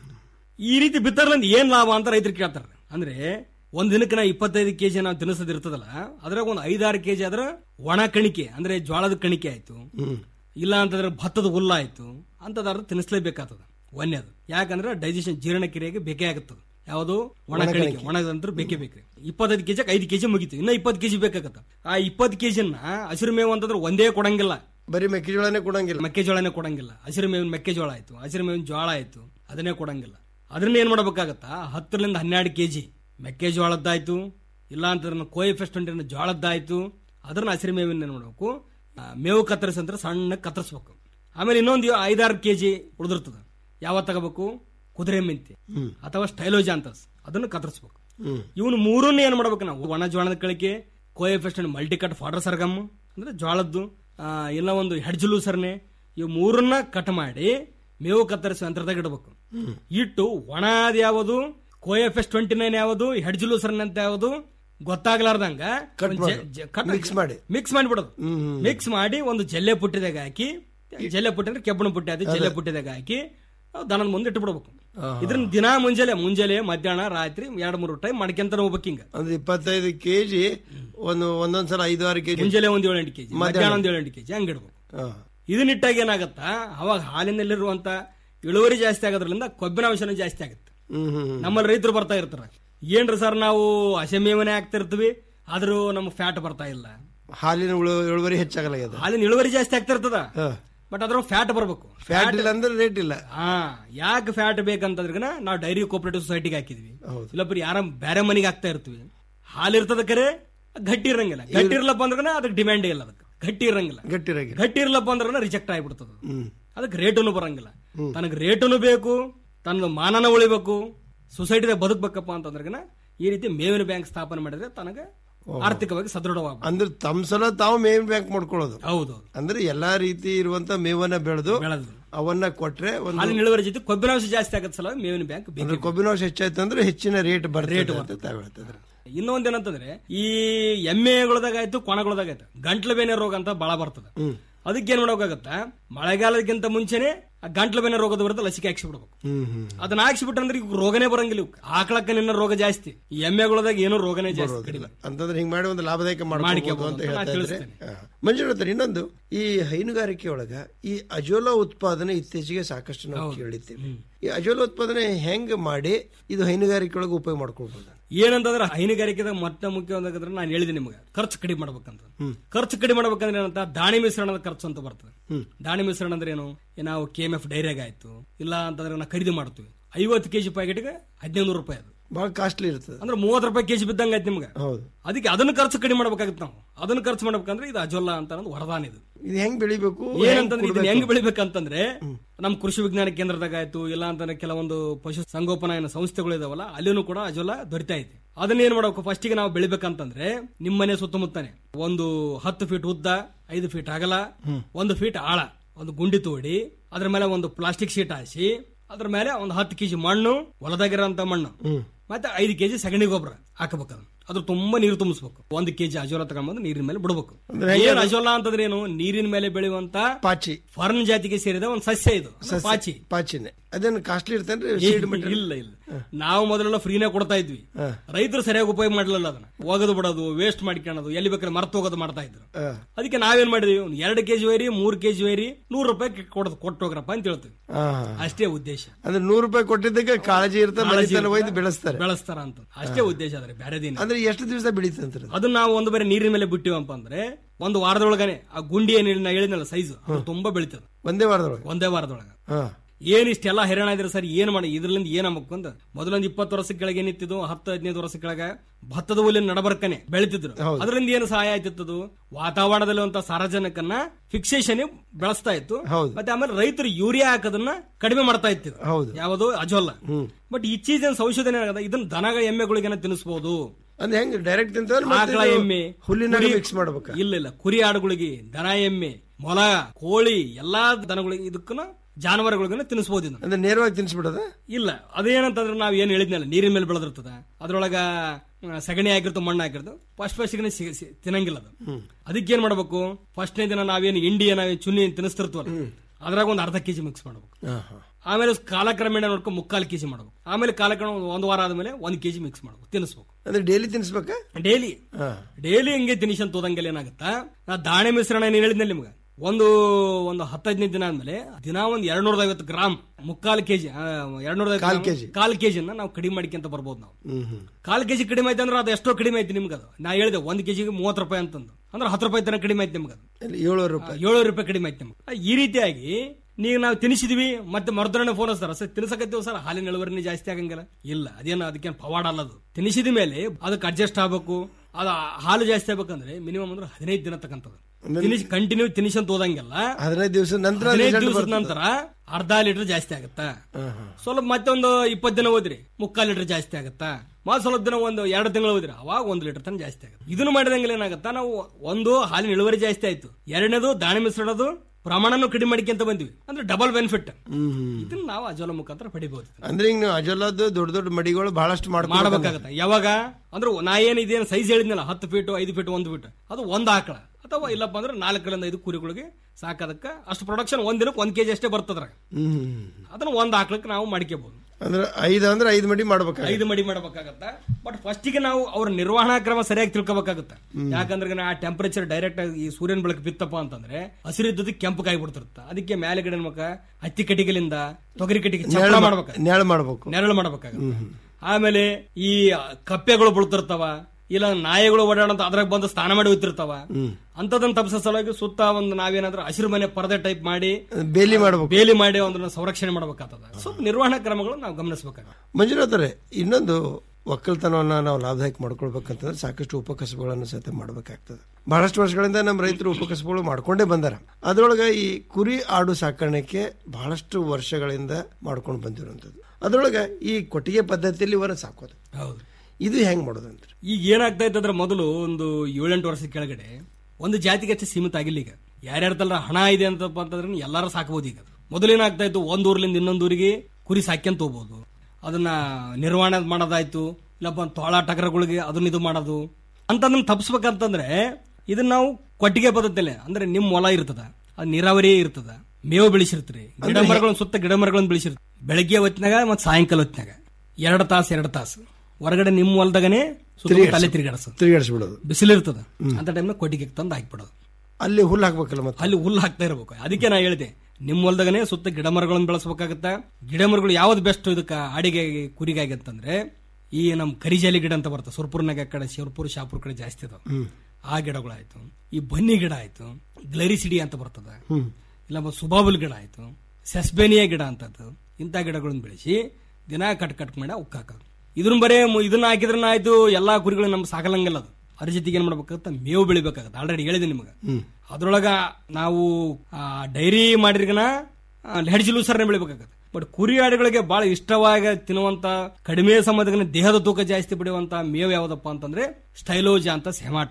ಈ ರೀತಿ ಬಿತ್ತರ್ಲಿಂದ ಏನ್ ಲಾಭ ಅಂತ ರೈತರು ಕೇಳ್ತಾರೆ ಅಂದ್ರೆ ಒಂದ್ ದಿನಕ್ಕೆ ನಾ ಇಪ್ಪತ್ತೈದು ಕೆಜಿ ನಾವು ತಿನ್ನಿಸೋದು ಇರ್ತದಲ್ಲ ಅದ್ರಾಗ ಒಂದು ಐದಾರು ಕೆಜಿ ಅದ್ರ ಒಣ ಕಣಿಕೆ ಅಂದ್ರೆ ಜೋಳದ ಕಣಿಕೆ ಆಯ್ತು ಇಲ್ಲ ಅಂತಂದ್ರೆ ಭತ್ತದ ಹುಲ್ಲ ಆಯ್ತು ಅಂತದಾರ ತಿನ್ನಿಸ್ಲೇಬೇಕಾಗ್ತದ ಒಂದೇದು ಯಾಕಂದ್ರೆ ಡೈಜೆಷನ್ ಜೀರ್ಣಕ್ರಿಯೆಗೆ ಬೇಕೇ ಆಗುತ್ತದೆ ಯಾವುದು ಒಣ ಒಣ ಕಣಿಕೆ ಕಣಿಕೆ. ಒಣದಂತ್ರ ಬೇಕೇ ಬೇಕ್ರಿ ಇಪ್ಪತ್ತೈದು ಕೆಜಿ ಐದು ಕೆಜಿ ಮುಗಿತು ಇನ್ನ ಇಪ್ಪತ್ತು ಕೆಜಿ ಬೇಕಾಗತ್ತ ಆ ಇಪ್ಪತ್ತು ಕೆಜಿನ ಹಸಿರು ಮೇವು ಅಂತಂದ್ರೆ ಒಂದೇ ಕೊಡಂಗಿಲ್ಲ ಬರೀ ಮೆಕ್ಕೆಜೋಳನೇ ಕೊಡಂಗಿಲ್ಲ ಮೆಕ್ಕೆಜೋಳನೇ ಕೊಡಂಗಿಲ್ಲ ಹಸಿರು ಮೇವಿನ ಮೆಕ್ಕೆಜೋಳ ಆಯ್ತು ಹಸಿರು ಮೇವಿನ ಜೋಳ ಆಯ್ತು ಅದನ್ನೇ ಕೊಡಂಗಿಲ್ಲ ಅದನ್ನ ಏನ್ ಮಾಡ್ಬೇಕಾಗತ್ತಾ ಹತ್ತರಿಂದ ಹನ್ನೆರಡು ಕೆಜಿ ಮೆಕ್ಕೆಜೋಳದ್ದಾಯ್ತು ಇಲ್ಲ ಅಂತಂದ್ರೆ ಕೋಯಿಫೆಸ್ಟ್ ಅಂಟಿನ ಜೋಳದ್ದಾಯ್ತು ಅದನ್ನ ಹಸಿರು ಮೇವಿನ ಏನ್ ಮಾಡ್ಬೇಕು ಆ, ಮೇವು ಕತ್ತರಿಸಂದ್ರೆ ಸಣ್ಣ ಕತ್ತರಿಸ್ಬೇಕು ಆಮೇಲೆ ಇನ್ನೊಂದು ಐದಾರು ಕೆಜಿ ಉಳಿದಿರ್ತದ ಯಾವ ತಗೋಬೇಕು ಕುದುರೆ ಮೆಂತೆ ಅಥವಾ ಸ್ಟೈಲೋಜಾಂತಸ್ ಅದನ್ನು ಕತ್ತರಿಸ್ಬೇಕು ಹ್ಮ್ ಇವನು ಮೂರನ್ನ ಏನ್ ಮಾಡ್ಬೇಕು ನಾವು ಒಣ ಜೋಳದ ಕಳಿಕೆ ಕೋಎಫೆಸ್ಟ್ ಮಲ್ಟಿ ಕಟ್ ಫಾಡರ್ ಸರ್ಗಮ್ ಅಂದ್ರೆ ಜೋಳದ್ದು ಆ, ಇಲ್ಲ ಒಂದು ಹೆಡ್ಜಲು ಸರ್ನೆ ಇವು ಮೂರನ್ನ ಕಟ್ ಮಾಡಿ ಮೇವು ಕತ್ತರಿಸೋ ಯಂತ್ರದಾಗ ಇಡಬೇಕು ಇಟ್ಟು ಒಣದ ಯಾವುದು ಕೋಎಫೆಸ್ ಟ್ವೆಂಟಿ ನೈನ್ ಯಾವುದು ಹೆಡ್ಜಲು ಸರ್ನೆ ಅಂತ ಯಾವುದು ಗೊತ್ತಾಗ್ಲಾರ್ದಂಗ Cut ಒಂದ್ ಜೆ- ಮಾಡು. ಜೆ- cut- Mix ಮಾಡಿ. ಮಿಕ್ಸ್ ಮಾಡಿಬಿಡೋದು ಹ್ಮ್, ಹ್ಮ್. ಮಿಕ್ಸ್ ಮಾಡಿ ಒಂದು ಜಲ್ಲೆ ಪುಟ್ಟಿದಾಗ ಹಾಕಿ ಜಲ್ಲೆ ಪುಟ್ಟಿ ಅಂದ್ರೆ ಕೆಬ್ಬಣ ಪುಟ್ಟಿ ಅದು ಜಲ್ಲೆ ಪುಟ್ಟಿದಾಗ ಹಾಕಿ ಅವ್ ದನದ ಮುಂದೆ ಇಟ್ಬಿಡ್ಬೇಕು ಇದ್ರನ್ನ ದಿನಾ ಮುಂಜಾನೆ ಮುಂಜಾನೆ ಮಧ್ಯಾಹ್ನ ರಾತ್ರಿ ಎರಡ್ ಮೂರು ಟೈಮ್ ಮಾಡ್ಕೊಂತ ಹೋಗ್ಬೇಕು ಹಿಂಗ ಅಂದ್ರೆ ಇಪ್ಪತ್ತೈದು ಕೆಜಿ ಒಂದು ಒಂದೊಂದ್ಸಲ ಐದು ಆರು ಕೆಜಿ ಮುಂಜಾನೆ ಒಂದ್ ಏಳು ಎಂಟು ಕೆಜಿ ಮಧ್ಯಾಹ್ನ ಒಂದ್ ಏಳು ಎಂಟು ಕೆಜಿ ಹಂಗಿಡ್ಬೇಕು ಇದನ್ನಿಟ್ಟಾಗ ಏನಾಗತ್ತಾ ಅವಾಗ ಹಾಲಿನಲ್ಲಿರುವಂತ ಇಳುವರಿ ಜಾಸ್ತಿ ಆಗೋದ್ರಿಂದ ಕೊಬ್ಬಿನ ಅಂಶನೂ ಜಾಸ್ತಿ ಆಗುತ್ತೆ ಹ್ಮ್ ಹ್ಮ್ ನಮ್ಮಲ್ಲಿ ರೈತರು ಬರ್ತಾ ಇರ್ತಾರ ಏನ್ರಿ ಸರ್ ನಾವು ಹಸೆಮೇವನೆ ಹಾಕ್ತಾ ಇರ್ತೀವಿ ಆದ್ರೂ ನಮ್ಗೆ ಫ್ಯಾಟ್ ಬರ್ತಾ ಇಲ್ಲ ಹಾಲಿನ ಉಳು- ಇಳುವರಿ ಹೆಚ್ಚಾಗಲಾಗ್ಯದ ಹಾಲಿನ ಇಳುವರಿ ಜಾಸ್ತಿ ಆಗ್ತಾ ಇರ್ತದ ಬಟ್ ಅದ್ರ ಫ್ಯಾಟ್ ಬರ್ಬೇಕು ಫ್ಯಾಟ್ ಇಲ್ಲ ಅಂದ್ರೆ ರೇಟ್ ಇಲ್ಲ ಹಾ ಯಾಕೆ ಫ್ಯಾಟ್ ಬೇಕಂತಂದ್ರಗನ ನಾವು ಡೈರಿ ಕೋಪರೇಟಿವ್ ಸೊಸೈಟಿಗೆ ಹಾಕಿದ್ವಿ ಇಲ್ಲೊಬ್ಬರು ಯಾರ ಬೇರೆ ಮನೆಗೆ ಹಾಕ್ತಾ ಇರ್ತೀವಿ ಹಾಲು ಇರ್ತದ ಕರೆ ಗಟ್ಟಿ ಇರಂಗಿಲ್ಲ ಗಟ್ಟಿ ಇರ್ಲಪ್ಪ ಅಂದ್ರಗನ ಅದಕ್ಕೆ ಡಿಮ್ಯಾಂಡ್ ಇಲ್ಲ ಅದಕ್ಕೆ ಗಟ್ಟಿ ಇರಂಗಿಲ್ಲ ಗಟ್ಟಿರಾಗಿ ಗಟ್ಟಿ ಇರ್ಲಪ್ಪ ಅಂದ್ರಗನ ರಿಜೆಕ್ಟ್ ಆಗ್ಬಿಡ್ತದ ಹ್ಮ್ ಅದಕ್ಕೆ ರೇಟನು ಬರಂಗಿಲ್ಲ ತನಗೆ ರೇಟನು ಬೇಕು ತನ್ನ ಮಾನನ ಉಳಿಬೇಕು ಸೊಸೈಟಿದಾಗ ಬದುಕಬೇಕಪ್ಪ ಅಂತಂದ್ರಗನ ಈ ರೀತಿ ಮೇವಿನ ಬ್ಯಾಂಕ್ ಸ್ಥಾಪನೆ ಮಾಡಿದ್ರೆ ತನಗೆ ಆರ್ಥಿಕವಾಗಿ ಸದೃಢವಾಗ ಅಂದ್ರೆ ತಮ್ಮ ಸಲ ತಾವು ಮೇವಿನ ಬ್ಯಾಂಕ್ ಮಾಡ್ಕೊಳ್ಳೋದು ಹೌದು ಅಂದ್ರೆ ಎಲ್ಲಾ ರೀತಿ ಇರುವಂತ ಮೇವನ್ನ ಬೆಳೆದು ಬೆಳೆದು ಅವನ್ನ ಕೊಟ್ರೆ ಒಂದು ಹಾಲಿನ ಇಳುವರಿ ಜೊತೆ ಕೊಬ್ಬಿನಾಂಶ ಜಾಸ್ತಿ ಆಗತ್ತ ಸಲ ಮೇವಿನ ಬ್ಯಾಂಕ್ ಬೇಕು ಅಂದ್ರೆ ಕೊಬ್ಬಿನಾಂಶ ಹೆಚ್ಚಾಯ್ತು ಅಂದ್ರೆ ಹೆಚ್ಚಿನ ರೇಟ್ ರೇಟ್ ಅಂತ ತಾವ್ ಹೇಳ್ತಿದ್ರೆ ಇನ್ನೊಂದೇನಂತಂದ್ರೆ ಈ ಎಮ್ಮೆಗಳದಾಗ ಆಯ್ತು ಕೊಣಗಳದಾಗ ಆಯ್ತು ಗಂಟ್ಲು ಬೇನೆ ರೋಗ ಅಂತ ಬಹಳ ಬರ್ತದೆ ಅದಕ್ಕೆ ಏನ್ ಮಾಡ್ಬೇಕಾಗತ್ತ ಮಳೆಗಾಲಕ್ಕಿಂತ ಮುಂಚೆನೆ ಆ ಗಂಟ್ಲು ಬೇನೆ ರೋಗದ ವಿರುದ್ಧ ಲಸಿಕೆ ಹಾಕ್ಸಿಬಿಡ್ಬೇಕು ಹ್ಮ್ ಹ್ಮ್ ಅದನ್ನ ಹಾಕ್ಸಿಬಿಟ್ರಂದ್ರೆ ಈಗ ರೋಗನೇ ಬರಂಗಿಲ್ಲ ಇವಕ್ಕೆ. ಆಕಳಕ್ಕ ನಿನ್ನ ರೋಗ ಜಾಸ್ತಿ ಈ ಎಮ್ಮೆಗಳದಾಗ ಏನೋ ರೋಗನೇ ಜಾಸ್ತಿ ಕಡಿಮೆ ಅಂತಂದ್ರೆ ಹಿಂಗ್ ಮಾಡಿ ಒಂದು ಲಾಭದಾಯಕ ಮಾಡ್ಕೋಬಹುದು ಮಾಡ್ಕೋಬಹುದು ಅಂತ ಅಂತ ಹೇಳ್ತಾ ನಾ ಇದ್ರೆ ತಿಳಿಸ್ತೇನೆ. ಮಂಜುನಾಥರ್ ಇನ್ನೊಂದು ಈ ಹೈನುಗಾರಿಕೆ ಒಳಗ ಈ ಅಜೋಲಾ ಉತ್ಪಾದನೆ ಇತ್ತೀಚೆಗೆ ಸಾಕಷ್ಟು ನಾವು ಕೇಳಿದ್ದೀವಿ ಈ ಅಜೋಲಾ ಉತ್ಪಾದನೆ ಹೆಂಗ್ ಮಾಡಿ ಇದು ಹೈನುಗಾರಿಕೆ ಒಳಗೆ ಉಪಯೋಗ ಮಾಡ್ಕೊಳ್ಬಹುದು ಏನಂತಂದ್ರೆ ಹೈನುಗಾರಿಕೆದಾಗ ಮತ್ತೆ ಮುಖ್ಯವಾದ್ರೆ ನಾನು ಹೇಳಿದೆ ನಿಮಗೆ ಖರ್ಚು ಕಡಿಮೆ ಮಾಡ್ಬೇಕಂತ ಖರ್ಚು ಕಡಿಮೆ ಮಾಡ್ಬೇಕಂದ್ರೆ ಏನಂತ ದಾಣಿ ಮಿಶ್ರಣದ ಖರ್ಚು ಅಂತ ಬರ್ತದೆ ದಾಣಿ ಮಿಶ್ರಣ ಅಂದ್ರೆ ಏನು ಈ ನಾವು ಕೆ ಎಂ ಎಫ್ ಡೈರಿಯಾಗ ಆಯ್ತು ಇಲ್ಲ ಅಂತಂದ್ರೆ ನಾವು ಖರೀದಿ ಮಾಡ್ತೀವಿ ಐವತ್ತು ಕೆಜಿ ಪ್ಯಾಕೆಟ್ಗೆ ಹದಿನೈದು ನೂರು ರೂಪಾಯಿ ಅದು ಬಹಳ ಕಾಸ್ಟ್ಲಿ ಇರ್ತದೆ ಅಂದ್ರೆ ಮೂವತ್ತು ರೂಪಾಯಿ ಕೆಜಿ ಬಿದ್ದಂಗ ಆಯ್ತು ನಿಮ್ಗೆ ಹೌದು ಅದಕ್ಕೆ ಅದನ್ನ ಖರ್ಚು ಕಡಿಮೆ ಮಾಡ್ಬೇಕಾಗುತ್ತೆ ನಾವು ಅದನ್ನ ಖರ್ಚು ಮಾಡ್ಬೇಕಂದ್ರೆ ಇದು ಅಜೋಲ್ಲ ಅಂತ ಅನ್ನೋದು ವರದಾನ ಇದು ಇದು ಹೆಂಗ್ ಬೆಳಿಬೇಕು ಏನಂತಂದ್ರೆ ಇದನ್ನ ಹೆಂಗ್ ಬೆಳಿಬೇಕಂತಂದ್ರೆ ನಮ್ ಕೃಷಿ ವಿಜ್ಞಾನ ಕೇಂದ್ರದಾಗ ಆಯ್ತು ಇಲ್ಲ ಅಂತಂದ್ರೆ ಕೆಲವೊಂದು ಪಶು ಸಂಗೋಪನಾ ಏನು ಸಂಸ್ಥೆಗಳು ಇದಾವಲ್ಲ ಅಲ್ಲಿನೂ ಕೂಡ ಅಜೋಲ ದೊರಿತಾ ಇದೆ ಅದನ್ನ ಏನ್ ಮಾಡ್ಬೇಕು ಫಸ್ಟ್ ಗೆ ನಾವು ಬೆಳಿಬೇಕಂತಂದ್ರೆ ನಿಮ್ ಮನೆ ಸುತ್ತಮುತ್ತನೆ ಒಂದು ಹತ್ತು ಫೀಟ್ ಉದ್ದ ಐದು ಫೀಟ್ ಅಗಲ ಒಂದು ಫೀಟ್ ಆಳ ಒಂದು ಗುಂಡಿ ತೋಡಿ ಅದ್ರ ಮೇಲೆ ಒಂದು ಪ್ಲಾಸ್ಟಿಕ್ ಶೀಟ್ ಹಾಸಿ ಅದ್ರ ಮೇಲೆ ಒಂದು ಹತ್ತು ಕೆಜಿ ಮಣ್ಣು ಹೊಲದಾಗಿರೋಂತ ಮಣ್ಣು ಮತ್ತೆ ಐದು ಕೆಜಿ ಸಗಣಿ ಗೊಬ್ಬರ ಹಾಕಬೇಕು ಅದನ್ನ ಅದ್ರ ತುಂಬಾ ನೀರು ತುಂಬಿಸ್ಬೇಕು ಒಂದು ಕೆಜಿ ಅಜೋಲ ತಗೊಂಡ್ಬಂದು ನೀರಿನ ಮೇಲೆ ಬಿಡಬೇಕು ಅಂದ್ರೆ ಹೆಂಗೆ ಏನ್ ಅದು? ಅಜೋಲ ಅಂತಂದ್ರೆ ಏನು ನೀರಿನ ಮೇಲೆ ಬೆಳೆಯುವಂತ ಪಾಚಿ ಫರ್ನ್ ಜಾತಿಗೆ ಸೇರಿದ ಒಂದು ಸಸ್ಯ ಇದು ಸಸ್ಯ. ಪಾಚಿ ಪಾಚಿನೇ ಅದೇನು ಕಾಸ್ಟ್ಲಿ ಇರ್ತೇನ್ರಿ ಇಲ್ಲ ಸೀಡ್ ಮಟೀರಿಯಲ್ ಇಲ್ಲ ನಾವು ಮೊದಲೆಲ್ಲ ಫ್ರೀನೇ ಕೊಡ್ತಾ ಇದ್ವಿ ರೈತರು ಸರಿಯಾಗಿ ಉಪಯೋಗ ಮಾಡಲಿಲ್ಲ ಅದನ್ನ ಒಗದು ಬಿಡೋದು ವೇಸ್ಟ್ ಮಾಡ್ಕೊಳ್ಳೋದು ಎಲ್ಲಿ ಬೇಕಾದ್ರೆ ಮರ್ತು ಹೋಗೋದು ಮಾಡ್ತಾ ಇದ್ರು ಅದಕ್ಕೆ ನಾವೇನ್ ಮಾಡಿದ್ವಿ ಒಂದು ಎರಡು ಕೆಜಿ ವೈರಿ ಮೂರ್ ಕೆಜಿ ವೈರಿ ನೂರು ರೂಪಾಯಿ ಕೊಡೋದು ಕೊಟ್ಟು ಹೋಗ್ರಪ್ಪ ಅಂತ ಹೇಳ್ತೀವಿ ಅಷ್ಟೇ ಉದ್ದೇಶ ಅಂದ್ರೆ ನೂರು ರೂಪಾಯಿ ಕೊಟ್ಟಿದ್ದಕ್ಕೆ ಕಾಳಜಿ ಇರುತ್ತೆ ಕಾಳಜಿ ಮನೆತನ ಒಯ್ದು ಇರುತ್ತೆ, ಬೆಳೆಸ್ತಾರೆ ಬೆಳೆಸ್ತಾರ ಅಂತ ಅಷ್ಟೇ ಉದ್ದೇಶ ಅದ್ರೆ ಬೇರೆದೇನು ಅಂದ್ರೆ ಎಷ್ಟು ದಿವಸ ಬೆಳೀತಂತ್ರಿ ಅದನ್ನ ನಾವು ಒಂದು ಬೇರೆ ನೀರಿನ ಮೇಲೆ ಬಿಟ್ಟಿವಪ್ಪ ಅಂದ್ರೆ ಒಂದು ವಾರದೊಳಗನೆ ಆ ಗುಂಡಿ ಏನಿಲ್ಲ ನಾ ಹೇಳಿದ್ನಲ್ಲ ಸೈಜ್ ತುಂಬಾ ಬೆಳಿತದೆ ಒಂದೇ ವಾರದೊಳಗೆ ಒಂದೇ ವಾರದೊಳಗ ಹಾ ಏನ್ ಇಷ್ಟೆಲ್ಲ ಹೈರಾಣ ಇದ್ರೆ ಸರ್ ಏನ್ ಮಾಡಿ ಇದ್ರಲ್ಲಿಂದ ಏನ್ ಆಗ್ಬೇಕು ಅಂತ ಮೊದಲೊಂದು ಇಪ್ಪತ್ತು ವರ್ಷ ಕೆಳಗೆ ಏನಿತ್ತಿದ್ದು ಹತ್ತು ಹದಿನೈದು ವರ್ಷ ಕೆಳಗೆ ಭತ್ತದ ಹುಲ್ಲಿನ ನಡಬರ್ಕನೆ ಬೆಳಿತಿದ್ರು ಅದರಿಂದ ಏನು ಸಹಾಯ ಆಯ್ತಿತ್ತದು ವಾತಾವರಣದಲ್ಲಿರುವಂತ ಸಾರಜನಕನ್ನ ಫಿಕ್ಸೇಷನ್ ಬೆಳೆಸ್ತಾ ಇತ್ತು ಮತ್ತೆ ಆಮೇಲೆ ರೈತರು ಯೂರಿಯಾ ಹಾಕೋದನ್ನ ಕಡಿಮೆ ಮಾಡ್ತಾ ಇತ್ತು ಹೌದು ಯಾವುದು ಅಜೋಲ್ಲ ಬಟ್ ಇತ್ತೀಚಿನ ಸಂಶೋಧನೆ ಆಗದ ಇದನ್ನ ದನಗ ಎಮ್ಮೆಗಳಿಗೆನ ತಿನ್ನಿಸಬಹುದು ಅಂದ್ರೆ ಹೆಂಗ್ ಡೈರೆಕ್ಟ್ ತಿಂತಾರೆ ಆಕಳ ಎಮ್ಮೆ ಹುಲ್ಲಿನಾಗ ಕುರಿ- ಮಿಕ್ಸ್ ಮಾಡ್ಬೇಕ ಇಲ್ಲ ಇಲ್ಲ ಕುರಿ ಆಡುಗಳಿಗೆ ದನ ಎಮ್ಮೆ ಮೊಲ ಕೋಳಿ ಎಲ್ಲಾ ದನಗಳಿಗೆ ಇದಕ್ಕನ ಜಾನುವಾರುಗಳಿಗನ ತಿನ್ನಿಸಬಹುದು ಇದನ್ನ ಅಂದ್ರೆ ನೇರವಾಗಿ ತಿನ್ಸ್ಬಿಡೋದ ಇಲ್ಲ ಅದೇನಂತಂದ್ರೆ ನಾವ್ ಏನ್ ಹೇಳಿದ್ನಲ್ಲ ನೀರಿನ ಮೇಲೆ ಬೆಳೆದಿರ್ತದ ಅದ್ರೊಳಗ ಆ, ಸಗಣಿ ಹಾಕಿರ್ತು ಮಣ್ಣು ಹಾಕಿರ್ತು ಫಸ್ಟ್ ಫಸ್ಟ್ ತಿನ್ನಂಗಿಲ್ಲ ಅದು ಅದಕ್ಕೆ ಏನ್ ಮಾಡ್ಬೇಕು ಫಸ್ಟ್ನೇ ದಿನ ನಾವೇನು ಇಂಡಿ ನಾವೇನು ಚುನ್ನಿ ತಿನ್ನಿಸ್ತಿರ್ತವಲ್ಲ ಅದ್ರಾಗ ಒಂದು ಅರ್ಧ ಕೆಜಿ ಮಿಕ್ಸ್ ಮಾಡ್ಬೇಕು ಆಮೇಲೆ ಕಾಲಕ್ರಮೇಣ ನೋಡ್ಕೊಂಡು ಮುಕ್ಕಾಲು ಕೆಜಿ ಮಾಡ್ಬೇಕು ಆಮೇಲೆ ಕಾಲಕ್ರಮ ಒಂದು ವಾರ ಆದ್ಮೇಲೆ ಒಂದ್ ಕೆಜಿ ಮಿಕ್ಸ್ ಮಾಡ್ಬೇಕು ತಿನ್ನಿಸ್ಬೇಕು ಅಂದ್ರೆ ಡೈಲಿ ತಿನ್ಸ್ಬೇಕಾ ಡೈಲಿ ಹಾ. ಡೈಲಿ ಹಿಂಗೆ ತಿನಿಷನ್ ತೋದಂಗೆಲ್ಲ ಏನಾಗುತ್ತಾ ನಾ ದಾಣೆ ಮಿಶ್ರಣ ಏನ್ ಹೇಳಿದ್ನಲ್ಲ ನಿಮ್ಗೆ ಒಂದು ಒಂದು ಹತ್ತು ಹದಿನೈದು ದಿನ ಆದ್ಮೇಲೆ ದಿನ ಒಂದ್ ಎರಡ್ ನೂರದ ಐವತ್ತು ಗ್ರಾಮ್ ಮುಕ್ಕಾಲು ಕೆಜಿ ಎರಡ್ ನೂರದ ಕಾಲ್ ಕೆಜಿ. ಕಾಲ್ ಕೆಜಿನ ನಾವು ಕಡಿಮೆ ಮಾಡ್ಕೊಂತ ಬರ್ಬೋದು ನಾವು ಹ್ಮ್ ಹ್ಮ್ ಕಾಲ್ ಕೆಜಿ ಕಡಿಮೆ ಆಯ್ತು ಅಂದ್ರೆ ಅದು ಎಷ್ಟೋ ಕಡಿಮೆ ಆಯ್ತು ನಿಮ್ಗೆ ಅದು ನಾ ಹೇಳಿದೆ ಒಂದ್ ಕೆಜಿಗೆ ಮೂವತ್ತು ರೂಪಾಯಿ ಅಂತಂದು ಅಂದ್ರೆ ಹತ್ತು ರೂಪಾಯಿ ತನಕ ಕಡಿಮೆ ಆಯ್ತು ನಿಮ್ಗೆ ಅದು ಇಲ್ಲಿ ಏಳ್ನೂರು ರೂಪಾಯಿ ಏಳ್ನೂರು ರೂಪಾಯಿ ಕಡಿಮೆ ಆಯ್ತು ನಿಮ್ಗೆ ಈ ರೀತಿಯಾಗಿ ನೀವು ನಾವು ತಿನ್ನಿಸಿದ್ವಿ ಮತ್ತೆ ಮರುದಿನ ಫೋನ್ ಹಚ್ತಾರ ಸರ್ ತಿನ್ಸಕತ್ತೀವಿ ಸರ್ ಹಾಲಿನ ಇಳುವರಿನೇ ಜಾಸ್ತಿ ಆಗಂಗಿಲ್ಲ ಇಲ್ಲ ಅದೇನು ಅದಕ್ಕೇನು ಪವಾಡ ಅಲ್ಲ ಅದು ತಿನ್ನಿಸಿದ ಮೇಲೆ ಅದಕ್ಕೆ ಅಡ್ಜಸ್ಟ್ ಆಗ್ಬೇಕು ಅದು ಹಾಲು ಜಾಸ್ತಿ ಆಗ್ಬೇಕಂದ್ರೆ ಮಿನಿಮಮ್ ಅಂದ್ರೆ ಹದಿನೈದು ದಿನ ತಕ್ಕಂತದ ತಿನಿಸ್ ಕಂಟಿನ್ಯೂ ತಿನಿಸಂತ ಹೋದಂಗೆಲ್ಲ ಹದಿನೈದು ದಿವಸ ನಂತರ ಹದಿನೈದು result ದಿವಸದ ಬರ್ತದೆ. ನಂತರ ಅರ್ಧ ಲೀಟರ್ ಜಾಸ್ತಿ ಆಗುತ್ತಾ ಸ್ವಲ್ಪ ಮತ್ತೊಂದು ಇಪ್ಪತ್ತು ದಿನ ಹೋದ್ರಿ ಮುಕ್ಕಾಲ್ ಲೀಟರ್ ಜಾಸ್ತಿ ಆಗುತ್ತಾ ಮತ್ ಸ್ವಲ್ಪ ದಿನ ಒಂದು ಎರಡು ತಿಂಗಳು ಹೋದ್ರಿ ಅವಾಗ ಒಂದು ಲೀಟರ್ ತನಕ ಜಾಸ್ತಿ ಆಗುತ್ತೆ ಇದನ್ನು ಮಾಡಿದಂಗೆ ಏನಾಗುತ್ತಾ ನಾವು ಒಂದು ಹಾಲಿನ ಇಳುವರಿ ಜಾಸ್ತಿ ಆಯ್ತು ಎರಡನೇದು ದಾಣಿ ಮಿಶ್ರಣದು ಪ್ರಮಾಣನೂ ಕಡಿಮೆ ಮಾಡಿಕೊಂತ ಬಂದ್ವಿ ಅಂದ್ರೆ ಡಬಲ್ ಬೆನಿಫಿಟ್ ಹ್ಮ್ ಇದನ್ನ ನಾವು ಅಜೋಲ ಮುಖಾಂತರ ಪಡಿಬಹುದು ಅಂದ್ರೆ ಈಗ ನೀವು ಅಜೋಲದ್ದು ದೊಡ್ಡ ದೊಡ್ಡ ಮಡಿಗಳು ಬಹಳಷ್ಟು ಮಾಡ್ಬೇಕು ಮಾಡಬೇಕಾಗತ್ತೆ ಯಾವಾಗ ಅಂದ್ರೆ ನಾ ಏನ್ ಇದೇನು ಸೈಜ್ ಹೇಳಿದ್ನಲ್ಲ ಹತ್ತು ಫೀಟ್ ಐದು ಫೀಟ್ ಒಂದು ಫೀಟ್ ಅದು ಒಂದ್ ಆಕಳ ಅಥವಾ ಇಲ್ಲಪ್ಪ ಅಂದ್ರೆ ನಾಲ್ಕರಿಂದ ಐದು ಕುರಿಗಳಿಗೆ ಸಾಕೋದಕ್ಕೆ ಅಷ್ಟು ಪ್ರೊಡಕ್ಷನ್ ಒಂದ್ ದಿನಕ್ಕೆ ಒಂದ್ ಕೆಜಿ ಅಷ್ಟೇ ಬರ್ತದ್ರ ಹ್ಮ್ ಅದನ್ನ ಒಂದ್ ಆಕಳಕ್ಕೆ ನಾವು ಮಾಡ್ಕೋಬಹುದು ಅಂದ್ರೆ ಐದು ಅಂದ್ರೆ ಐದು ಮಡಿ ಮಾಡ್ಬೇಕು ಐದು ಮಡಿ ಮಾಡಬೇಕಾಗತ್ತ ಬಟ್ ಫಸ್ಟಿಗೆ ನಾವು ಅವ್ರ ನಿರ್ವಹಣಾ ಕ್ರಮ ಸರಿಯಾಗಿ ತಿಳ್ಕೊಬೇಕಾಗತ್ತ ಯಾಕಂದ್ರೆ ಆ ಟೆಂಪರೇಚರ್ ಡೈರೆಕ್ಟ್ ಆಗಿ ಈ ಸೂರ್ಯನ ಬೆಳಕು ಬಿತ್ತಪ್ಪ ಅಂತಂದ್ರೆ ಹಸಿರಿದ್ದದ್ದು ಕೆಂಪು ಬಿಡ್ತಿರುತ್ತ ಅದಕ್ಕೆ ಮೇಲೆ ಗಿಡ ಮಕ್ಕ ಹತ್ತಿ ಕಟ್ಟಿಗೆಲಿಂದ ತೊಗರಿ ಕಟ್ಟಿಗೆ ಚಪ್ಪಳ ನೆರಳು ಮಾಡ್ಬೇಕು ನೆರಳು ಮಾಡ್ಬೇಕು ನೆರಳು ಮಾಡ್ಬೇಕಾಗತ್ತ ಆಮೇಲೆ ಈ ಕಪ್ಪೆಗಳು ಬೀಳ್ತಿರ್ತಾವ ಇಲ್ಲ ನಾಯಿಗಳು ಓಡಾಡಂತ ಅದ್ರಾಗ ಬಂದು ಸ್ನಾನ ಮಾಡಿ ಹೋಗ್ತಿರ್ತಾವ ಅಂತದನ್ನ ತಪ್ಪಿಸೋ ಸಲುವಾಗಿ ಸುತ್ತ ಒಂದು ನಾವೇನಾದ್ರೂ ಹಸಿರು ಮನೆ ಪರದೆ ಟೈಪ್ ಮಾಡಿ ಬೇಲಿ ಮಾಡ್ಬೇಕು ಬೇಲಿ ಮಾಡಿ ಒಂದನ್ನ ಸಂರಕ್ಷಣೆ ಮಾಡ್ಬೇಕಾಗ್ತದ ಸ್ವಲ್ಪ ನಿರ್ವಹಣಾ ಕ್ರಮಗಳು ನಾವು ಗಮನಿಸಬೇಕಾಗ ಮಂಜುನಾಥರೇ ಇನ್ನೊಂದು ಒಕ್ಕಲ್ತನವನ್ನ ನಾವು ಲಾಭದಾಯಕ ಮಾಡ್ಕೊಳ್ಬೇಕಂತಂದ್ರೆ ಸಾಕಷ್ಟು ಉಪಕಸಬುಗಳನ್ನು ಸಹಿತ ಮಾಡಬೇಕಾಗ್ತದೆ ಬಹಳಷ್ಟು ವರ್ಷಗಳಿಂದ ನಮ್ಮ ರೈತರು ಉಪಕಸಬುಗಳು ಮಾಡ್ಕೊಂಡೇ ಬಂದಾರ ಅದ್ರೊಳಗೆ ಈ ಕುರಿ ಆಡು ಸಾಕಾಣಿಕೆ ಬಹಳಷ್ಟು ವರ್ಷಗಳಿಂದ ಮಾಡ್ಕೊಂಡು ಬಂದಿರುವಂಥದ್ದು ಅದ್ರೊಳಗೆ ಈ ಕೊಟ್ಟಿಗೆ ಪದ್ಧತಿಯಲ್ಲಿ ಇವರ ಸಾಕೋದು ಹೌದು ಇದು ಹೆಂಗ್ ಮಾಡೋದಂತ ಈಗ ಏನಾಗ್ತಾ ಇತ್ತು ಅಂದ್ರೆ ಮೊದಲು ಒಂದು ಏಳೆಂಟು ವರ್ಷದ ಕೆಳಗಡೆ ಒಂದು ಜಾತಿಗೆ ಅಷ್ಟೇ ಸೀಮಿತ ಆಗಿಲ್ಲ ಈಗ ಯಾರ್ಯಾರ್ದಲ್ಲ ಹಣ ಇದೆ ಅಂತಪ್ಪ ಅಂತಂದ್ರೆ ಎಲ್ಲಾರು ಸಾಕಬಹುದು ಈಗ ಮೊದಲು ಏನಾಗ್ತಾ ಇತ್ತು ಒಂದ್ ಊರ್ಲಿಂದ ಇನ್ನೊಂದ್ ಊರಿಗೆ ಕುರಿ ಸಾಕ್ಯಂತ ಹೋಗ್ಬೋದು ಅದನ್ನ ನಿರ್ವಹಣೆ ಮಾಡೋದಾಯ್ತು ಇಲ್ಲಪ್ಪ ತೋಳ ಟಗರಗಳಿಗೆ ಅದನ್ನ ಇದು ಮಾಡೋದು ಅಂತ ಅದನ್ನ ತಪ್ಪಿಸ್ಬೇಕಂತಂದ್ರೆ ಇದನ್ನ ನಾವು ಕೊಟ್ಟಿಗೆ ಪದ್ಧತಿಯಲ್ಲೇ ಅಂದ್ರೆ ನಿಮ್ ಹೊಲ ಇರ್ತದ ಅದು ನೀರಾವರಿ ಇರ್ತದ ಮೇವು ಬೆಳೆಸಿರ್ತೀರಿ ಗಿಡ ಮರಗಳನ್ನ ಸುತ್ತ ಗಿಡ ಮರಗಳನ್ನ ಬೆಳೆಸಿರ್ತೀರಿ ಬೆಳಗ್ಗೆ ಹೊತ್ತಿನಾಗ ಮತ್ತೆ ಸಾಯಂಕಾಲ ಹೊತ್ತಿನಾಗ ಎರಡು ತಾಸು ಎರಡು ತಾಸು ಹೊರಗಡೆ ನಿಮ್ಮ ಹೊಲದಾಗನೆ ಸುತ್ತ ತಲೆ ತಿರುಗಾಡಿಸೋದು ತಿರುಗಾಡಿಸ್ಬಿಡೋದು ಬಿಸಿಲಿರ್ತದ ಅಂತ ಟೈಮ್ನಾಗ ಕೊಟ್ಟಿಗೆ ತಂದು ಹಾಕ್ಬಿಡೋದು ಅಲ್ಲಿ ಹುಲ್ಲು ಹಾಕ್ಬೇಕಲ್ಲ ಮತ್ತೆ ಅಲ್ಲಿ ಹುಲ್ಲು ಹಾಕ್ತಾ ಇರ್ಬೇಕು ಅದಕ್ಕೆ ನಾ ಹೇಳಿದೆ ನಿಮ್ಮ ಹೊಲದಾಗನೆ ಸುತ್ತ ಗಿಡ ಮರಗಳನ್ನು ಬೆಳೆಸಬೇಕಾಗತ್ತ ಗಿಡ ಮರಗಳು ಯಾವ್ದು ಬೆಸ್ಟ್ ಇದಕ್ಕ ಅಡಿಗೆ ಕುರಿಗಾಗಿ ಅಂತಂದ್ರೆ ಈ ನಮ್ ಕರಿಜಾಲಿ ಗಿಡ ಅಂತ ಬರ್ತದೆ ಸುರ್ಪುರ್ನಾಗ ಆ ಕಡೆ ಶಿವಪುರ ಶಾಪುರ ಕಡೆ ಜಾಸ್ತಿ ಅದಾವ ಹ್ಮ್. ಆ ಗಿಡಗಳಾಯ್ತು ಈ ಬನ್ನಿ ಗಿಡ ಆಯ್ತು ಗ್ಲರಿಸಿಡಿ ಅಂತ ಬರ್ತದ ಹ್ಮ್. ಇಲ್ಲ ಸುಬಾಬುಲ್ ಗಿಡ ಆಯ್ತು ಸೆಸ್ಬೇನಿಯಾ ಗಿಡ ಅಂತದ್ದು ಇಂಥ ಗಿಡಗಳನ್ನ ಬೆಳೆಸಿ ದಿನ ಕಟ್ ಕಟ್ ಮಾಡಿ ಉಕ್ಕ ಹಾಕೋದು ಇದನ್ನ ಬರೇ ಮು- ಇದನ್ನ ಹಾಕಿದ್ರೆ ಆಯ್ತು ಎಲ್ಲಾ ಕುರಿಗಳು ನಮ್ಗೆ ಸಾಕಲಂಗಿಲ್ಲ ಅದು ಅದ್ರ ಜೊತೆಗೆ ಏನ್ ಮಾಡ್ಬೇಕಾಗತ್ತ ಮೇವು ಬೆಳಿಬೇಕಾಗತ್ತೆ ಆಲ್ರೆಡಿ ಹೇಳಿದೆ ನಿಮಗೆ ಹ್ಮ್ ಅದ್ರೊಳಗ ನಾವು ಡೈರಿ ಮಾಡಿರ್ಗನ ಹೆಡ್ಜಿಲು ಸರ್ನೆ ಬೆಳಿಬೇಕಾಗತ್ತೆ ಬಟ್ ಕುರಿ ಆಡುಗಳಿಗೆ ಬಹಳ ಇಷ್ಟವಾಗಿ ತಿನ್ನುವಂತ ಕಡಿಮೆ ಸಮಯದಾಗ ದೇಹದ ತೂಕ ಜಾಸ್ತಿ ಪಡೆಯುವಂತ ಮೇವು ಯಾವ್ದಪ್ಪ ಅಂತಂದ್ರೆ ಸ್ಟೈಲೋಜಾ ಅಂತ ಸೆಮಾಟ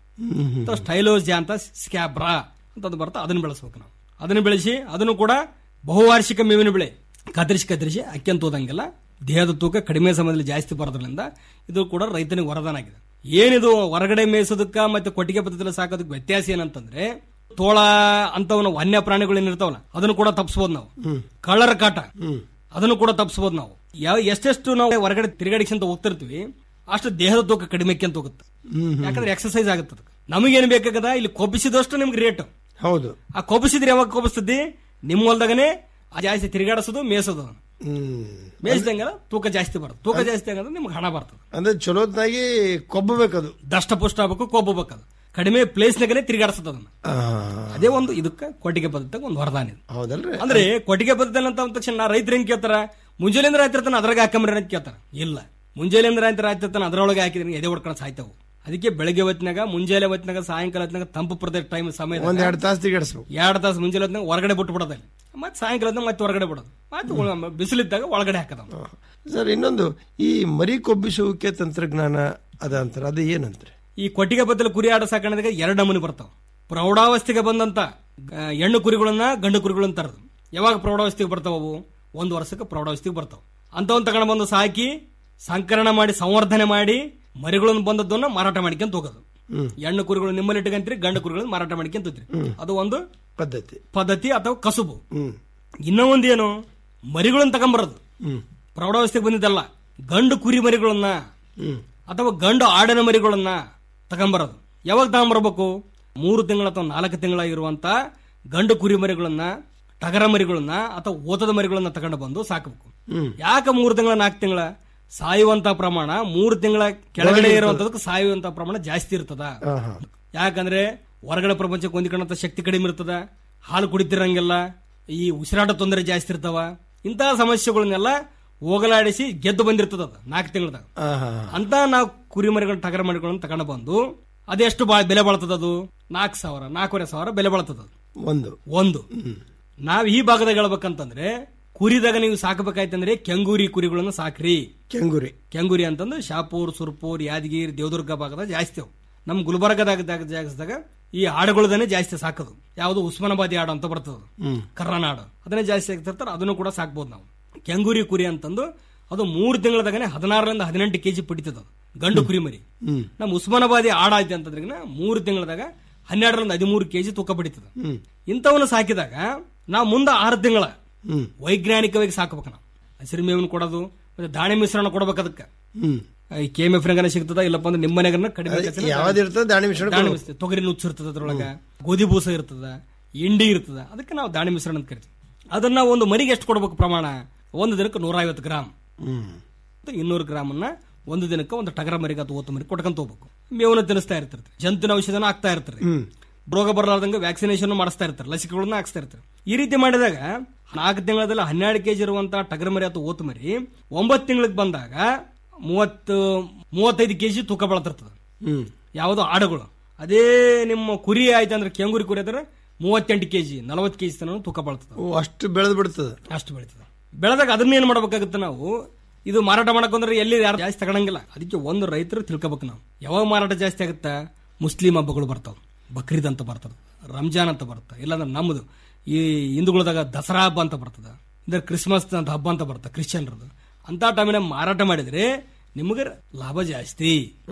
ಅಥವಾ ಸ್ಟೈಲೋಜಾ ಅಂತ ಸ್ಕ್ಯಾಬ್ರಾ ಅಂತ ಬರ್ತಾ ಅದನ್ನ ಬೆಳೆಸ್ಬೇಕು ನಾವು ಅದನ್ನ ಬೆಳೆಸಿ ಅದನ್ನು ಕೂಡ ಬಹುವಾರ್ಷಿಕ ಮೇವಿನ ಬೆಳೆ ಕತ್ತರಿಸಿ ಕತ್ತರಿಸಿ ಅಕ್ಕಂತ ಹೋದಂಗೆಲ್ಲ ದೇಹದ ತೂಕ ಕಡಿಮೆ ಸಮಯದಲ್ಲಿ ಜಾಸ್ತಿ ಬರೋದ್ರಿಂದ ಇದು ಕೂಡ ರೈತನಿಗೆ ವರದಾನ ಆಗಿದೆ ಏನಿದು ಹೊರಗಡೆ ಮೇಯಿಸೋದಕ್ಕ ಮತ್ತೆ ಕೊಟ್ಟಿಗೆ ಪದ್ಧತಿಯಲ್ಲಿ ಸಾಕೋದಕ್ಕೆ ವ್ಯತ್ಯಾಸ ಏನಂತಂದ್ರೆ ತೋಳ ಅಂತವನ್ನ ವನ್ಯ ಪ್ರಾಣಿಗಳು ಏನಿರ್ತಾವಲ್ಲ ಅದನ್ನು ಕೂಡ ತಪ್ಪಿಸಬಹುದು ನಾವು ಕಳ್ಳರ ಕಾಟ ಅದನ್ನು ಕೂಡ ತಪ್ಪಿಸಬಹುದು ನಾವು ಯಾವ ಎಷ್ಟೆಷ್ಟು ನಾವು ಹೊರಗಡೆ ತಿರುಗಾಡಿಸಿ ಅಂತ ಹೋಗ್ತಿರ್ತೀವಿ ಅಷ್ಟು ದೇಹದ ತೂಕ ಕಡಿಮೆ ಅಂತ ಹೋಗುತ್ತೆ ಯಾಕಂದ್ರೆ ಎಕ್ಸರ್ಸೈಸ್ ಆಗುತ್ತೆ ಅದಕ್ಕೆ. ನಮಗೇನು ಬೇಕಾಗದ ಇಲ್ಲಿ ಕೊಬ್ಬಿಸಿದಷ್ಟು ನಿಮ್ಗೆ ರೇಟ್ ಹೌದು ಆ ಕೊಬ್ಬಿಸಿದ್ರೆ ಯಾವಾಗ ಕೊಬ್ಬಿಸ್ತದ್ದಿ ನಿಮ್ಮ ಹೊಲ್ದಾಗನೆ ಆ ಜಾಸ್ತಿ ತಿರುಗಾಡಿಸೋದು ಮೇಯಿಸೋದು ಅದನ್ನ. ಹ್ಮ್ ಮೇಯಿಸಿದಂಗೆಲ್ಲ ತೂಕ ಜಾಸ್ತಿ ಬರುತ್ತೆ ತೂಕ ಜಾಸ್ತಿ ಆಗಂದ್ರೆ ನಿಮ್ಗೆ ಹಣ ಬರ್ತದೆ ಅಂದ್ರೆ ಚಲೋತ್ನಾಗಿ ಕೊಬ್ಬಬೇಕದು ದಷ್ಟಪುಷ್ಟ ಆಗ್ಬೇಕು ಕೊಬ್ಬಬೇಕು ಅದು ಕಡಿಮೆ ಪ್ಲೇಸ್ನಾಗನೆ ತಿರುಗಾಡಿಸೋದು ಅದನ್ನ ಅದೇ ಒಂದು ಇದಕ್ಕೆ ಕೊಟ್ಟಿಗೆ ಪದ್ಧತಿ ಒಂದು ವರದಾನ ಇದು ಹೌದಲ್ರಿ ಅಂದ್ರೆ ಕೊಟ್ಟಿಗೆ ಪದ್ಧತಿ ಅಂತ ಅಂದ ತಕ್ಷಣ ನಾ ರೈತರು ಹೆಂಗ್ ಕೇಳ್ತಾರ ಮುಂಜಾನೆಂದ್ರೆ ಹಾಕಿರ್ತಾನೆ ಅದ್ರಾಗ ಹಾಕಂಬ್ರಿ ಅಂತ ಕೇಳ್ತಾರ ಇಲ್ಲ ಮುಂಜಾನೆ ಅಂದ್ರೆ ಆಯ್ತು ಹಾಕಿರ್ತಾನೆ ಅದ್ರೊಳಗೆ ಹಾಕಿದ್ರೆ ಎದೆ ಹೊಡ್ಕೊಂಡು ಸಾಯ್ತಾವು ಅದಕ್ಕೆ ಬೆಳಗ್ಗೆ ಹೊತ್ತಿನಾಗ ಮುಂಜಾನೆ ಹೊತ್ತಿನಾಗ ಸಾಯಂಕಾಲ ಹೊತ್ತಿನಾಗ ತಂಪು ಪ್ರದೇಶ ಟೈಮ್ ಸಮಯ ಒಂದ್ ಎರಡು ತಾಸು ತಿರುಗಾಡಿಸ್ಬೇಕು ಎರಡು ತಾಸು ಮುಂಜಾನೆ ಹೊತ್ತಿನಾಗ ಹೊರಗಡೆ ಬಿಟ್ಟು ಬಿಡೋದಲ್ಲಿ ಮತ್ತೆ ಸಾಯಂಕಾಲ ಹೊತ್ತಿನಾಗ ಮತ್ತೆ ಹೊರಗಡೆ ಬಿಡೋದು ಮತ್ತೆ ಬಿಸಿಲಿದ್ದಾಗ ಒಳಗಡೆ ಹಾಕದ ಸರ್ ಇನ್ನೊಂದು ಈ ಮರಿ ಕೊಬ್ಬಿಸುವಿಕೆ ತಂತ್ರಜ್ಞಾನ ಅದ ಅಂತಾರೆ ಅದು ಏನಂತಾರೆ ಈ ಕೊಟ್ಟಿಗೆ ಬದಲು ಕುರಿ ಆಡ ಸಾಕಣೆದಾಗ ಎರಡು ನಮೂನಿ ಬರ್ತಾವ ಪ್ರೌಢಾವಸ್ಥೆಗೆ ಬಂದಂತ ಆ, ಹೆಣ್ಣು ಕುರಿಗಳನ್ನ ಗಂಡು ಕುರಿಗಳನ್ನ ತರದು ಯಾವಾಗ ಪ್ರೌಢಾವಸ್ಥೆಗೆ ಬರ್ತಾವ ಅವು ಒಂದು ವರ್ಷಕ್ಕೆ ಪ್ರೌಢಾವಸ್ಥೆಗೆ ಬರ್ತಾವ ಅಂತವನ್ನ ತಗೊಂಡು ಬಂದು ಸಾಕಿ ಸಂಕಲನ ಮಾಡಿ ಸಂವರ್ಧನೆ ಮಾಡಿ ಮರಿಗಳನ್ನು ಬಂದದ್ದನ್ನ ಮಾರಾಟ ಮಾಡ್ಕೊಂತ ಹೋಗೋದು ಹ್ಮ್. ಹೆಣ್ಣು ಕುರಿಗಳು ನಿಮ್ಮಲ್ಲಿ ಇಟ್ಕಂತೀರಿ ಗಂಡು ಕುರಿಗಳನ್ನ ಮಾರಾಟ ಮಾಡ್ಕೊಂತ ಹೋಗ್ತೀರಿ ಅದು ಒಂದು ಪದ್ಧತಿ ಪದ್ಧತಿ ಅಥವಾ ಕಸುಬು ಹ್ಮ್ ಇನ್ನೂ ಒಂದೇನು ಮರಿಗಳನ್ನ ತಗೊಂಬರೋದು ಹ್ಮ್ ಪ್ರೌಢಾವಸ್ಥೆಗೆ ಬಂದಿದ್ದಲ್ಲ ಗಂಡು ಕುರಿ ಮರಿಗಳನ್ನ ಹ್ಮ್ ಅಥವಾ ಗಂಡು ಆಡಿನ ಮರಿಗಳನ್ನ ತಗೊಂಬರೋದು ಯಾವಾಗ ತಗೊಂಬರ್ಬೇಕು ಮೂರು ತಿಂಗಳ ಅಥವಾ ನಾಲ್ಕು ತಿಂಗಳಾಗಿರುವಂತ ಗಂಡು ಕುರಿ ಮರಿಗಳನ್ನ ಟಗರ ಮರಿಗಳನ್ನ ಅಥವಾ ಓತದ ಮರಿಗಳನ್ನ ತಗೊಂಡು ಬಂದು ಸಾಕಬೇಕು ಹ್ಮ್ ಯಾಕೆ ಮೂರು ತಿಂಗಳ ನಾಲ್ಕು ತಿಂಗಳ ಸಾಯುವಂತ ಪ್ರಮಾಣ ಮೂರು ತಿಂಗಳ ಕೆಳಗಡೆ ಇರುವಂತದಕ್ಕೆ ಸಾಯುವಂತ ಪ್ರಮಾಣ ಜಾಸ್ತಿ ಇರ್ತದ ಆಹಾ. ಯಾಕಂದ್ರೆ ಹೊರಗಡೆ ಪ್ರಪಂಚಕ್ಕೆ ಹೊಂದಿಕೊಂಡಂತ ಶಕ್ತಿ ಕಡಿಮೆ ಇರ್ತದ ಹಾಲು ಕುಡಿತಿರಂಗಿಲ್ಲ ಈ ಉಸಿರಾಟ ತೊಂದರೆ ಜಾಸ್ತಿ ಇರ್ತಾವ ಇಂತಹ ಸಮಸ್ಯೆಗಳನ್ನೆಲ್ಲ ಹೋಗಲಾಡಿಸಿ ಗೆದ್ದು ಬಂದಿರ್ತದ ಅದು ನಾಲ್ಕು ತಿಂಗಳದಾಗ ಆಹಾ. ಅಂತ ನಾವು ಕುರಿ ಮರಿಗಳು ಟಗರ ಮರಿಗಳನ್ನ ತಗೊಂಡು ಬಂದು ಅದೆಷ್ಟು ಬಾ ಬೆಲೆ ಬಾಳ್ತದ ಅದು ನಾಲ್ಕು ಸಾವಿರ ನಾಲ್ಕೂವರೆ ಸಾವಿರ ಬೆಲೆ ಬಾಳ್ತದ ಅದು. ಒಂದು ಒಂದು ನಾವ್ ಈ ಭಾಗದಾಗ ಹೇಳ್ಬೇಕಂತಂದ್ರೆ ಕುರಿದಾಗ ನೀವು ಸಾಕಬೇಕಾಯ್ತಂದ್ರೆ ಕೆಂಗೂರಿ ಕುರಿಗಳನ್ನ ಸಾಕ್ರಿ ಕೆಂಗುರಿ ಕೆಂಗೂರಿ ಅಂತಂದ್ರೆ ಶಾಪೂರ್ ಸುರ್ಪೂರ್ ಯಾದಗಿರಿ ದೇವದುರ್ಗ ಭಾಗದಾಗ ಜಾಸ್ತಿ ಅವು ನಮ್ ಗುಲ್ಬರ್ಗದಾಗ ದಾಗ- ಜಾಗದಾಗ ಈ ಆಡುಗಳದನ್ನೇ ಜಾಸ್ತಿ ಸಾಕೋದು ಯಾವುದು ಉಸ್ಮಾನಾಬಾದಿ ಆಡು ಅಂತ ಬರ್ತದ ಹ್ಮ್ ಕರ್ನಾಡು ಅದನ್ನೇ ಜಾಸ್ತಿ ಆಗ್ತಿರ್ತಾರೆ ಅದನ್ನು ಕೂಡ ಸಾಕ್ಬೋದು ನಾವು ಕೆಂಗೂರಿ ಕುರಿ ಅಂತಂದು ಅದು ಮೂರು ತಿಂಗಳದಾಗನೆ ಹದಿನಾರರಿಂದ ಹದಿನೆಂಟು ಕೆಜಿ ಪಡಿತದ ಅದು. ಗಂಡು ಕುರಿ ಮರಿ ಹ್ಮ್ ನಮ್ಮ ಉಸ್ಮಾನಾಬಾದಿ ಆಡ ಐತೆ ಅಂತಂದ್ರೆ ಮೂರು ತಿಂಗಳದಾಗ ಹನ್ನೆರಡರಿಂದ ಹದಿಮೂರು ಕೆಜಿ ತೂಕ ಪಡಿತದ ಹ್ಮ್ ಇಂಥವನ್ನ ಸಾಕಿದಾಗ ನಾವು ಮುಂದೆ ಆರು ತಿಂಗಳ ಹ್ಮ್ ವೈಜ್ಞಾನಿಕವಾಗಿ ಸಾಕಬೇಕು ನಾವು ಹಸಿರು ಮೇವನ್ನು ಕೊಡೋದು ಮತ್ತೆ ದಾಣಿ ಮಿಶ್ರಣ ಕೊಡ್ಬೇಕು ಅದಕ್ಕೆ ಹ್ಮ್ ಈ ಕೆ ಎಂ ಎಫ್ ಸಿಗ್ತದ ಇಲ್ಲಪ್ಪ ಅಂದ್ರೆ ನಿಮ್ಮ ಮನೆಗನ್ನ ಕಡಿಮೆ ಅದೇ ಖರ್ಚಿನಲ್ಲಿ ಯಾವ್ದು ಇರ್ತದೆ ದಾಣಿ ಮಿಶ್ರಣ ದಾಣಿ ಕೊಡ್ಬೇಕು. ಮಿಶ್ರಣ. ತೊಗರಿ ನುಚ್ಚು ಇರ್ತದ ಅದ್ರೊಳಗ ಗೋಧಿ ಬೂಸ ಇರ್ತದ ಇಂಡಿ ಇರ್ತದ ಅದಕ್ಕೆ ನಾವು ದಾಣಿ ಮಿಶ್ರಣ ಅಂತ ಕರಿತೀವಿ ಅದನ್ನ ಒಂದು ಮರಿಗೆ ಎಷ್ಟು ಕೊಡ್ಬೇಕು ಪ್ರಮಾಣ ಒಂದು ದಿನಕ್ಕೆ ನೂರ ಐವತ್ತು ಗ್ರಾಮ್ ಹ್ಮ್ ಮತ್ತು ಇನ್ನೂರು ಗ್ರಾಮನ್ನ ಒಂದು ದಿನಕ್ಕೆ ಒಂದು ಟಗರ ಮರಿಗೆ ಅಥವಾ ಓತು ಮರಿ ಕೊಟ್ಕೊಂತ ಹೋಗ್ಬೇಕು ಮೇವನ್ನ ತಿನ್ನಿಸ್ತಾ ಇರ್ತಾರೆ ಜಂತುನ ಔಷಧನ ಹಾಕ್ತಾ ಇರ್ತಾರೆ ಹ್ಮ್ ರೋಗ ಬರಲಾರ್ದಂಗೆ ವ್ಯಾಕ್ಸಿನೇಷನ್ ಮಾಡಿಸ್ತಾ ಇರ್ತಾರೆ ಲಸಿಕೆಗಳನ್ನ ಹಾಕ್ಸ್ತಾ ಇರ್ತಾರೆ ಈ ರೀತಿ ಮಾಡಿದಾಗ ನಾಲ್ಕು ತಿಂಗಳಲ್ಲಿ ಹನ್ನೆರಡು ಕೆಜಿ ಇರುವಂತಹ ಟಗರ ಮರಿ ಅಥವಾ ಓತು ಮರಿ ಒಂಬತ್ತು ತಿಂಗಳಿಗೆ ಬಂದಾಗ ಮೂವತ್ತು ಮೂವತ್ತೈದು ಕೆಜಿ ತೂಕ ಬೆಳತಿರ್ತದೆ ಹ್ಮ್ ಯಾವುದು ಆಡುಗಳು ಅದೇ ನಿಮ್ಮ ಕುರಿ ಆಯ್ತು ಅಂದ್ರೆ ಕೆಂಗುರಿ ಕುರಿ ಆದ್ರೆ ಮೂವತ್ತೆಂಟು ಕೆಜಿ ನಲವತ್ತು ಕೆಜಿ ತನಕ ತೂಕ ಬೆಳ್ತದೆ ಓ ಅಷ್ಟು ಬೆಳೆದು ಬಿಡ್ತದೆ ಅಷ್ಟು ಬೆಳೀತದೆ ಬೆಳೆದಾಗ ಅದನ್ನ ಏನ್ ಮಾಡ್ಬೇಕಾಗುತ್ತೆ ನಾವು ಇದು ಮಾರಾಟ ಮಾಡಕೊಂಡ್ರೆ ಎಲ್ಲಿ ಯಾರು ಜಾಸ್ತಿ ತಗೊಳಂಗಿಲ್ಲ ಅದಕ್ಕೆ ಒಂದು ರೈತರು ತಿಳ್ಕೊಬೇಕು ನಾವು ಯಾವಾಗ ಮಾರಾಟ ಜಾಸ್ತಿ ಆಗುತ್ತಾ ಮುಸ್ಲಿಂ ಹಬ್ಬಗಳು ಬರ್ತಾವ ಬಕ್ರೀದ್ ಅಂತ ಬರ್ತದೆ ರಂಜಾನ್ ಅಂತ ಬರುತ್ತೆ ಇಲ್ಲಾಂದ್ರೆ ನಮ್ಮದು ಈ ಹಿಂದೂಗಳದಾಗ ದಸರಾ ಹಬ್ಬ ಅಂತ ಬರ್ತದ ಅಂದ್ರೆ ಕ್ರಿಸ್ಮಸ್ ಅಂತ ಹಬ್ಬ ಅಂತ ಬರ್ತದೆ ಕ್ರಿಶ್ಚಿಯನ್ರದ್ದು ಅಂತ ಟೈಮಿನ ಮಾರಾಟ ಮಾಡಿದ್ರೆ ನಿಮಗೆ ಲಾಭ ಜಾಸ್ತಿ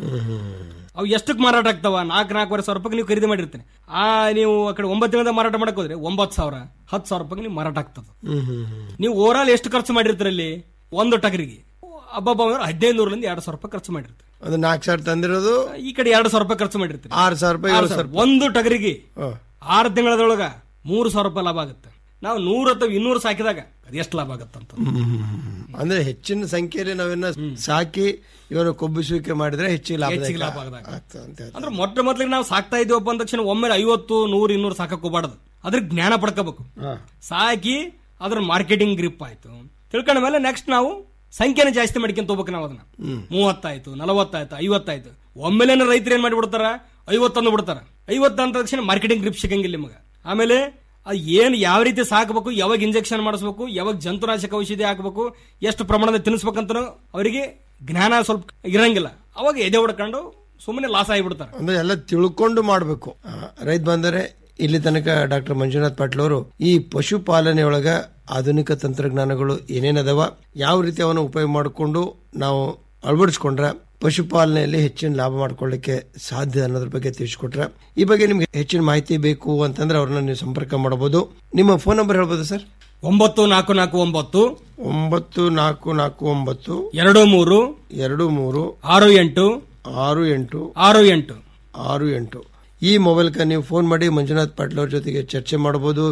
ಅವು ಎಷ್ಟಕ್ಕೆ ಮಾರಾಟ ಆಗ್ತಾವ ನಾಲ್ಕು ನಾಲ್ಕೂವರೆ ಸಾವಿರ ರೂಪಾಯಿ ನೀವು ಖರೀದಿ ಮಾಡಿರ್ತೀನಿ ಆ ನೀವು ಆ ಕಡೆ ಒಂಬತ್ತು ತಿಂಗಳಿಂದ ಮಾರಾಟ ಮಾಡಕ್ ಹೋದ್ರೆ ಒಂಬತ್ತು ಸಾವಿರ ಹತ್ತು ಸಾವಿರ ರೂಪಾಯಿ ನೀವು ಮಾರಾಟ ಆಗ್ತದೆ ಹ್ಮ್ ಹ್ಮ್ ಹ್ಮ್ ನೀವು ಓವರ್ ಆಲ್ ಎಷ್ಟು ಖರ್ಚು ಮಾಡಿರ್ತೀರಲ್ಲಿ ಒಂದು ಟಗರಿಗೆ ಹಬ್ಬ ಅಂದ್ರೆ ಹದಿನೈದು ನೂರರಿಂದ ಎರಡು ಸಾವಿರ ರೂಪಾಯಿ ಖರ್ಚು ಮಾಡಿರ್ತೀರಿ ಅದು ನಾಲ್ಕು ಸಾವಿರ ತಂದಿರೋದು ಈ ಕಡೆ ಎರಡು ಸಾವಿರ ರೂಪಾಯಿ ಖರ್ಚು ಮಾಡಿರ್ತೀರಿ ಆರು ಸಾವಿರ ರೂಪಾಯಿ ಆರು ಏಳು ಸಾವಿರ. ಸಾವಿರ ಒಂದು ಟಗರಿಗೆ ಹ. ಆರು ತಿಂಗಳದೊಳಗ ಮೂರು ಸಾವಿರ ರೂಪಾಯಿ ಲಾಭ ಆಗುತ್ತೆ ನಾವು ನೂರ ಅಥವಾ ಇನ್ನೂರು ಸಾಕಿದಾಗ ಅದು ಎಷ್ಟು ಲಾಭ ಆಗುತ್ತೆ ಅಂತ ಅಂದ್ರೆ ಹೆಚ್ಚಿನ ಸಂಖ್ಯೆಯಲ್ಲಿ ನಾವೇನ ಸಾಕಿ ಇವನು ಕೊಬ್ಬಿಸುವಿಕೆ ಮಾಡಿದ್ರೆ ಹೆಚ್ಚಿಗೆ ಲಾಭ ಹೆಚ್ಚಿಗೆ ಲಾಭ ಆಗದಾಗ. ಆಗ್ತದೆ ಅಂತ ಹೇಳ್ತಾರೆ. ಅಂದ್ರೆ ಮೊಟ್ಟ ಮೊದಲಿಗೆ ನಾವು ಸಾಕ್ತಾ ಇದೀವಪ್ಪ ಅಂದ ತಕ್ಷಣ ಒಮ್ಮೆ ಐವತ್ತು ನೂರು ಇನ್ನೂರು ಸಾಕಕ್ ಹೋಗ್ಬಾರ್ದು ಅದ್ರ ಜ್ಞಾನ ಪಡ್ಕೋಬೇಕು ಹಾ. ಸಾಕಿ ಅದ್ರ ಮಾರ್ಕೆಟಿಂಗ್ ಗ್ರಿಪ್ ಆಯ್ತು ತಿಳ್ಕೊಂಡ ಮೇಲೆ ನೆಕ್ಸ್ಟ್ ನಾವು ಸಂಖ್ಯೆನ ಜಾಸ್ತಿ ಮಾಡ್ಕೊಂತ ಹೋಗ್ಬೇಕು ನಾವು ಅದನ್ನ ಮೂವತ್ತಾಯ್ತು ನಲವತ್ತಾಯ್ತು ಐವತ್ತಾಯ್ತು ಒಮ್ಮೆಲೆ ರೈತರು ಏನ್ ಮಾಡಿಬಿಡ್ತಾರ ಐವತ್ತೊಂದು ಬಿಡ್ತಾರ ಐವತ್ತು ಅಂದ ತಕ್ಷಣ ಮಾರ್ಕೆಟಿಂಗ್ ಗ್ರಿಪ್ ಸಿಗಂಗಿಲ್ಲ ನಿಮಗೆ ಆಮೇಲೆ ಅದು ಏನ್ ಯಾವ ರೀತಿ ಸಾಕಬೇಕು ಯಾವಾಗ ಇಂಜೆಕ್ಷನ್ ಮಾಡಿಸ್ಬೇಕು ಯಾವಾಗ ಜಂತುನಾಶಕ ಔಷಧಿ ಹಾಕಬೇಕು ಎಷ್ಟು ಪ್ರಮಾಣದ ತಿನ್ನಿಸ್ಬೇಕಂತ ಅವರಿಗೆ ಜ್ಞಾನ ಸ್ವಲ್ಪ ಇರಂಗಿಲ್ಲ ಅವಾಗ ಎದೆ ಹೊಡ್ಕೊಂಡು ಸುಮ್ಮನೆ ಲಾಸ್ ಆಗಿಬಿಡ್ತಾರೆ ಅಂದ್ರೆ ಎಲ್ಲ ತಿಳ್ಕೊಂಡು ಮಾಡಬೇಕು ರೈತ ಬಂದರೆ ಇಲ್ಲಿ ತನಕ ಡಾಕ್ಟರ್ ಮಂಜುನಾಥ್ ಪಾಟೀಲ್ ಅವರು ಈ ಪಶುಪಾಲನೆಯೊಳಗ ಆಧುನಿಕ ತಂತ್ರಜ್ಞಾನಗಳು ಏನೇನದವ ಯಾವ ರೀತಿ ಅವನ್ನ ಉಪಯೋಗ ಮಾಡಿಕೊಂಡು ನಾವು ಅಳವಡಿಸ್ಕೊಂಡ್ರೆ ಪಶುಪಾಲನೆಯಲ್ಲಿ ಹೆಚ್ಚಿನ ಲಾಭ ಮಾಡ್ಕೊಳ್ಳಿಕ್ಕೆ ಸಾಧ್ಯ ಅನ್ನೋದ್ರ ಬಗ್ಗೆ ತಿಳಿಸ್ಕೊಟ್ರೆ ಈ ಬಗ್ಗೆ ನಿಮ್ಗೆ ಹೆಚ್ಚಿನ ಮಾಹಿತಿ ಬೇಕು ಅಂತಂದ್ರೆ ಅವ್ರನ್ನ ನೀವು ಸಂಪರ್ಕ ಮಾಡಬಹುದು ನಿಮ್ಮ ಫೋನ್ ನಂಬರ್ ಹೇಳ್ಬೋದು ಸರ್ ಒಂಬತ್ತು ನಾಲ್ಕು ನಾಲ್ಕು ಒಂಬತ್ತು ಒಂಬತ್ತು ನಾಲ್ಕು ನಾಲ್ಕು ಒಂಬತ್ತು ಎರಡು ಮೂರು ಎರಡು ಮೂರು ಆರು ಎಂಟು ಆರು ಎಂಟು ಆರು ಎಂಟು ಆರು ಎಂಟು ಈ ಮೊಬೈಲ್ಗೆ ನೀವು ಫೋನ್ ಮಾಡಿ ಮಂಜುನಾಥ್ ಪಾಟೀಲ್ ಅವ್ರ ಜೊತೆಗೆ ಚರ್ಚೆ ಮಾಡಬಹುದು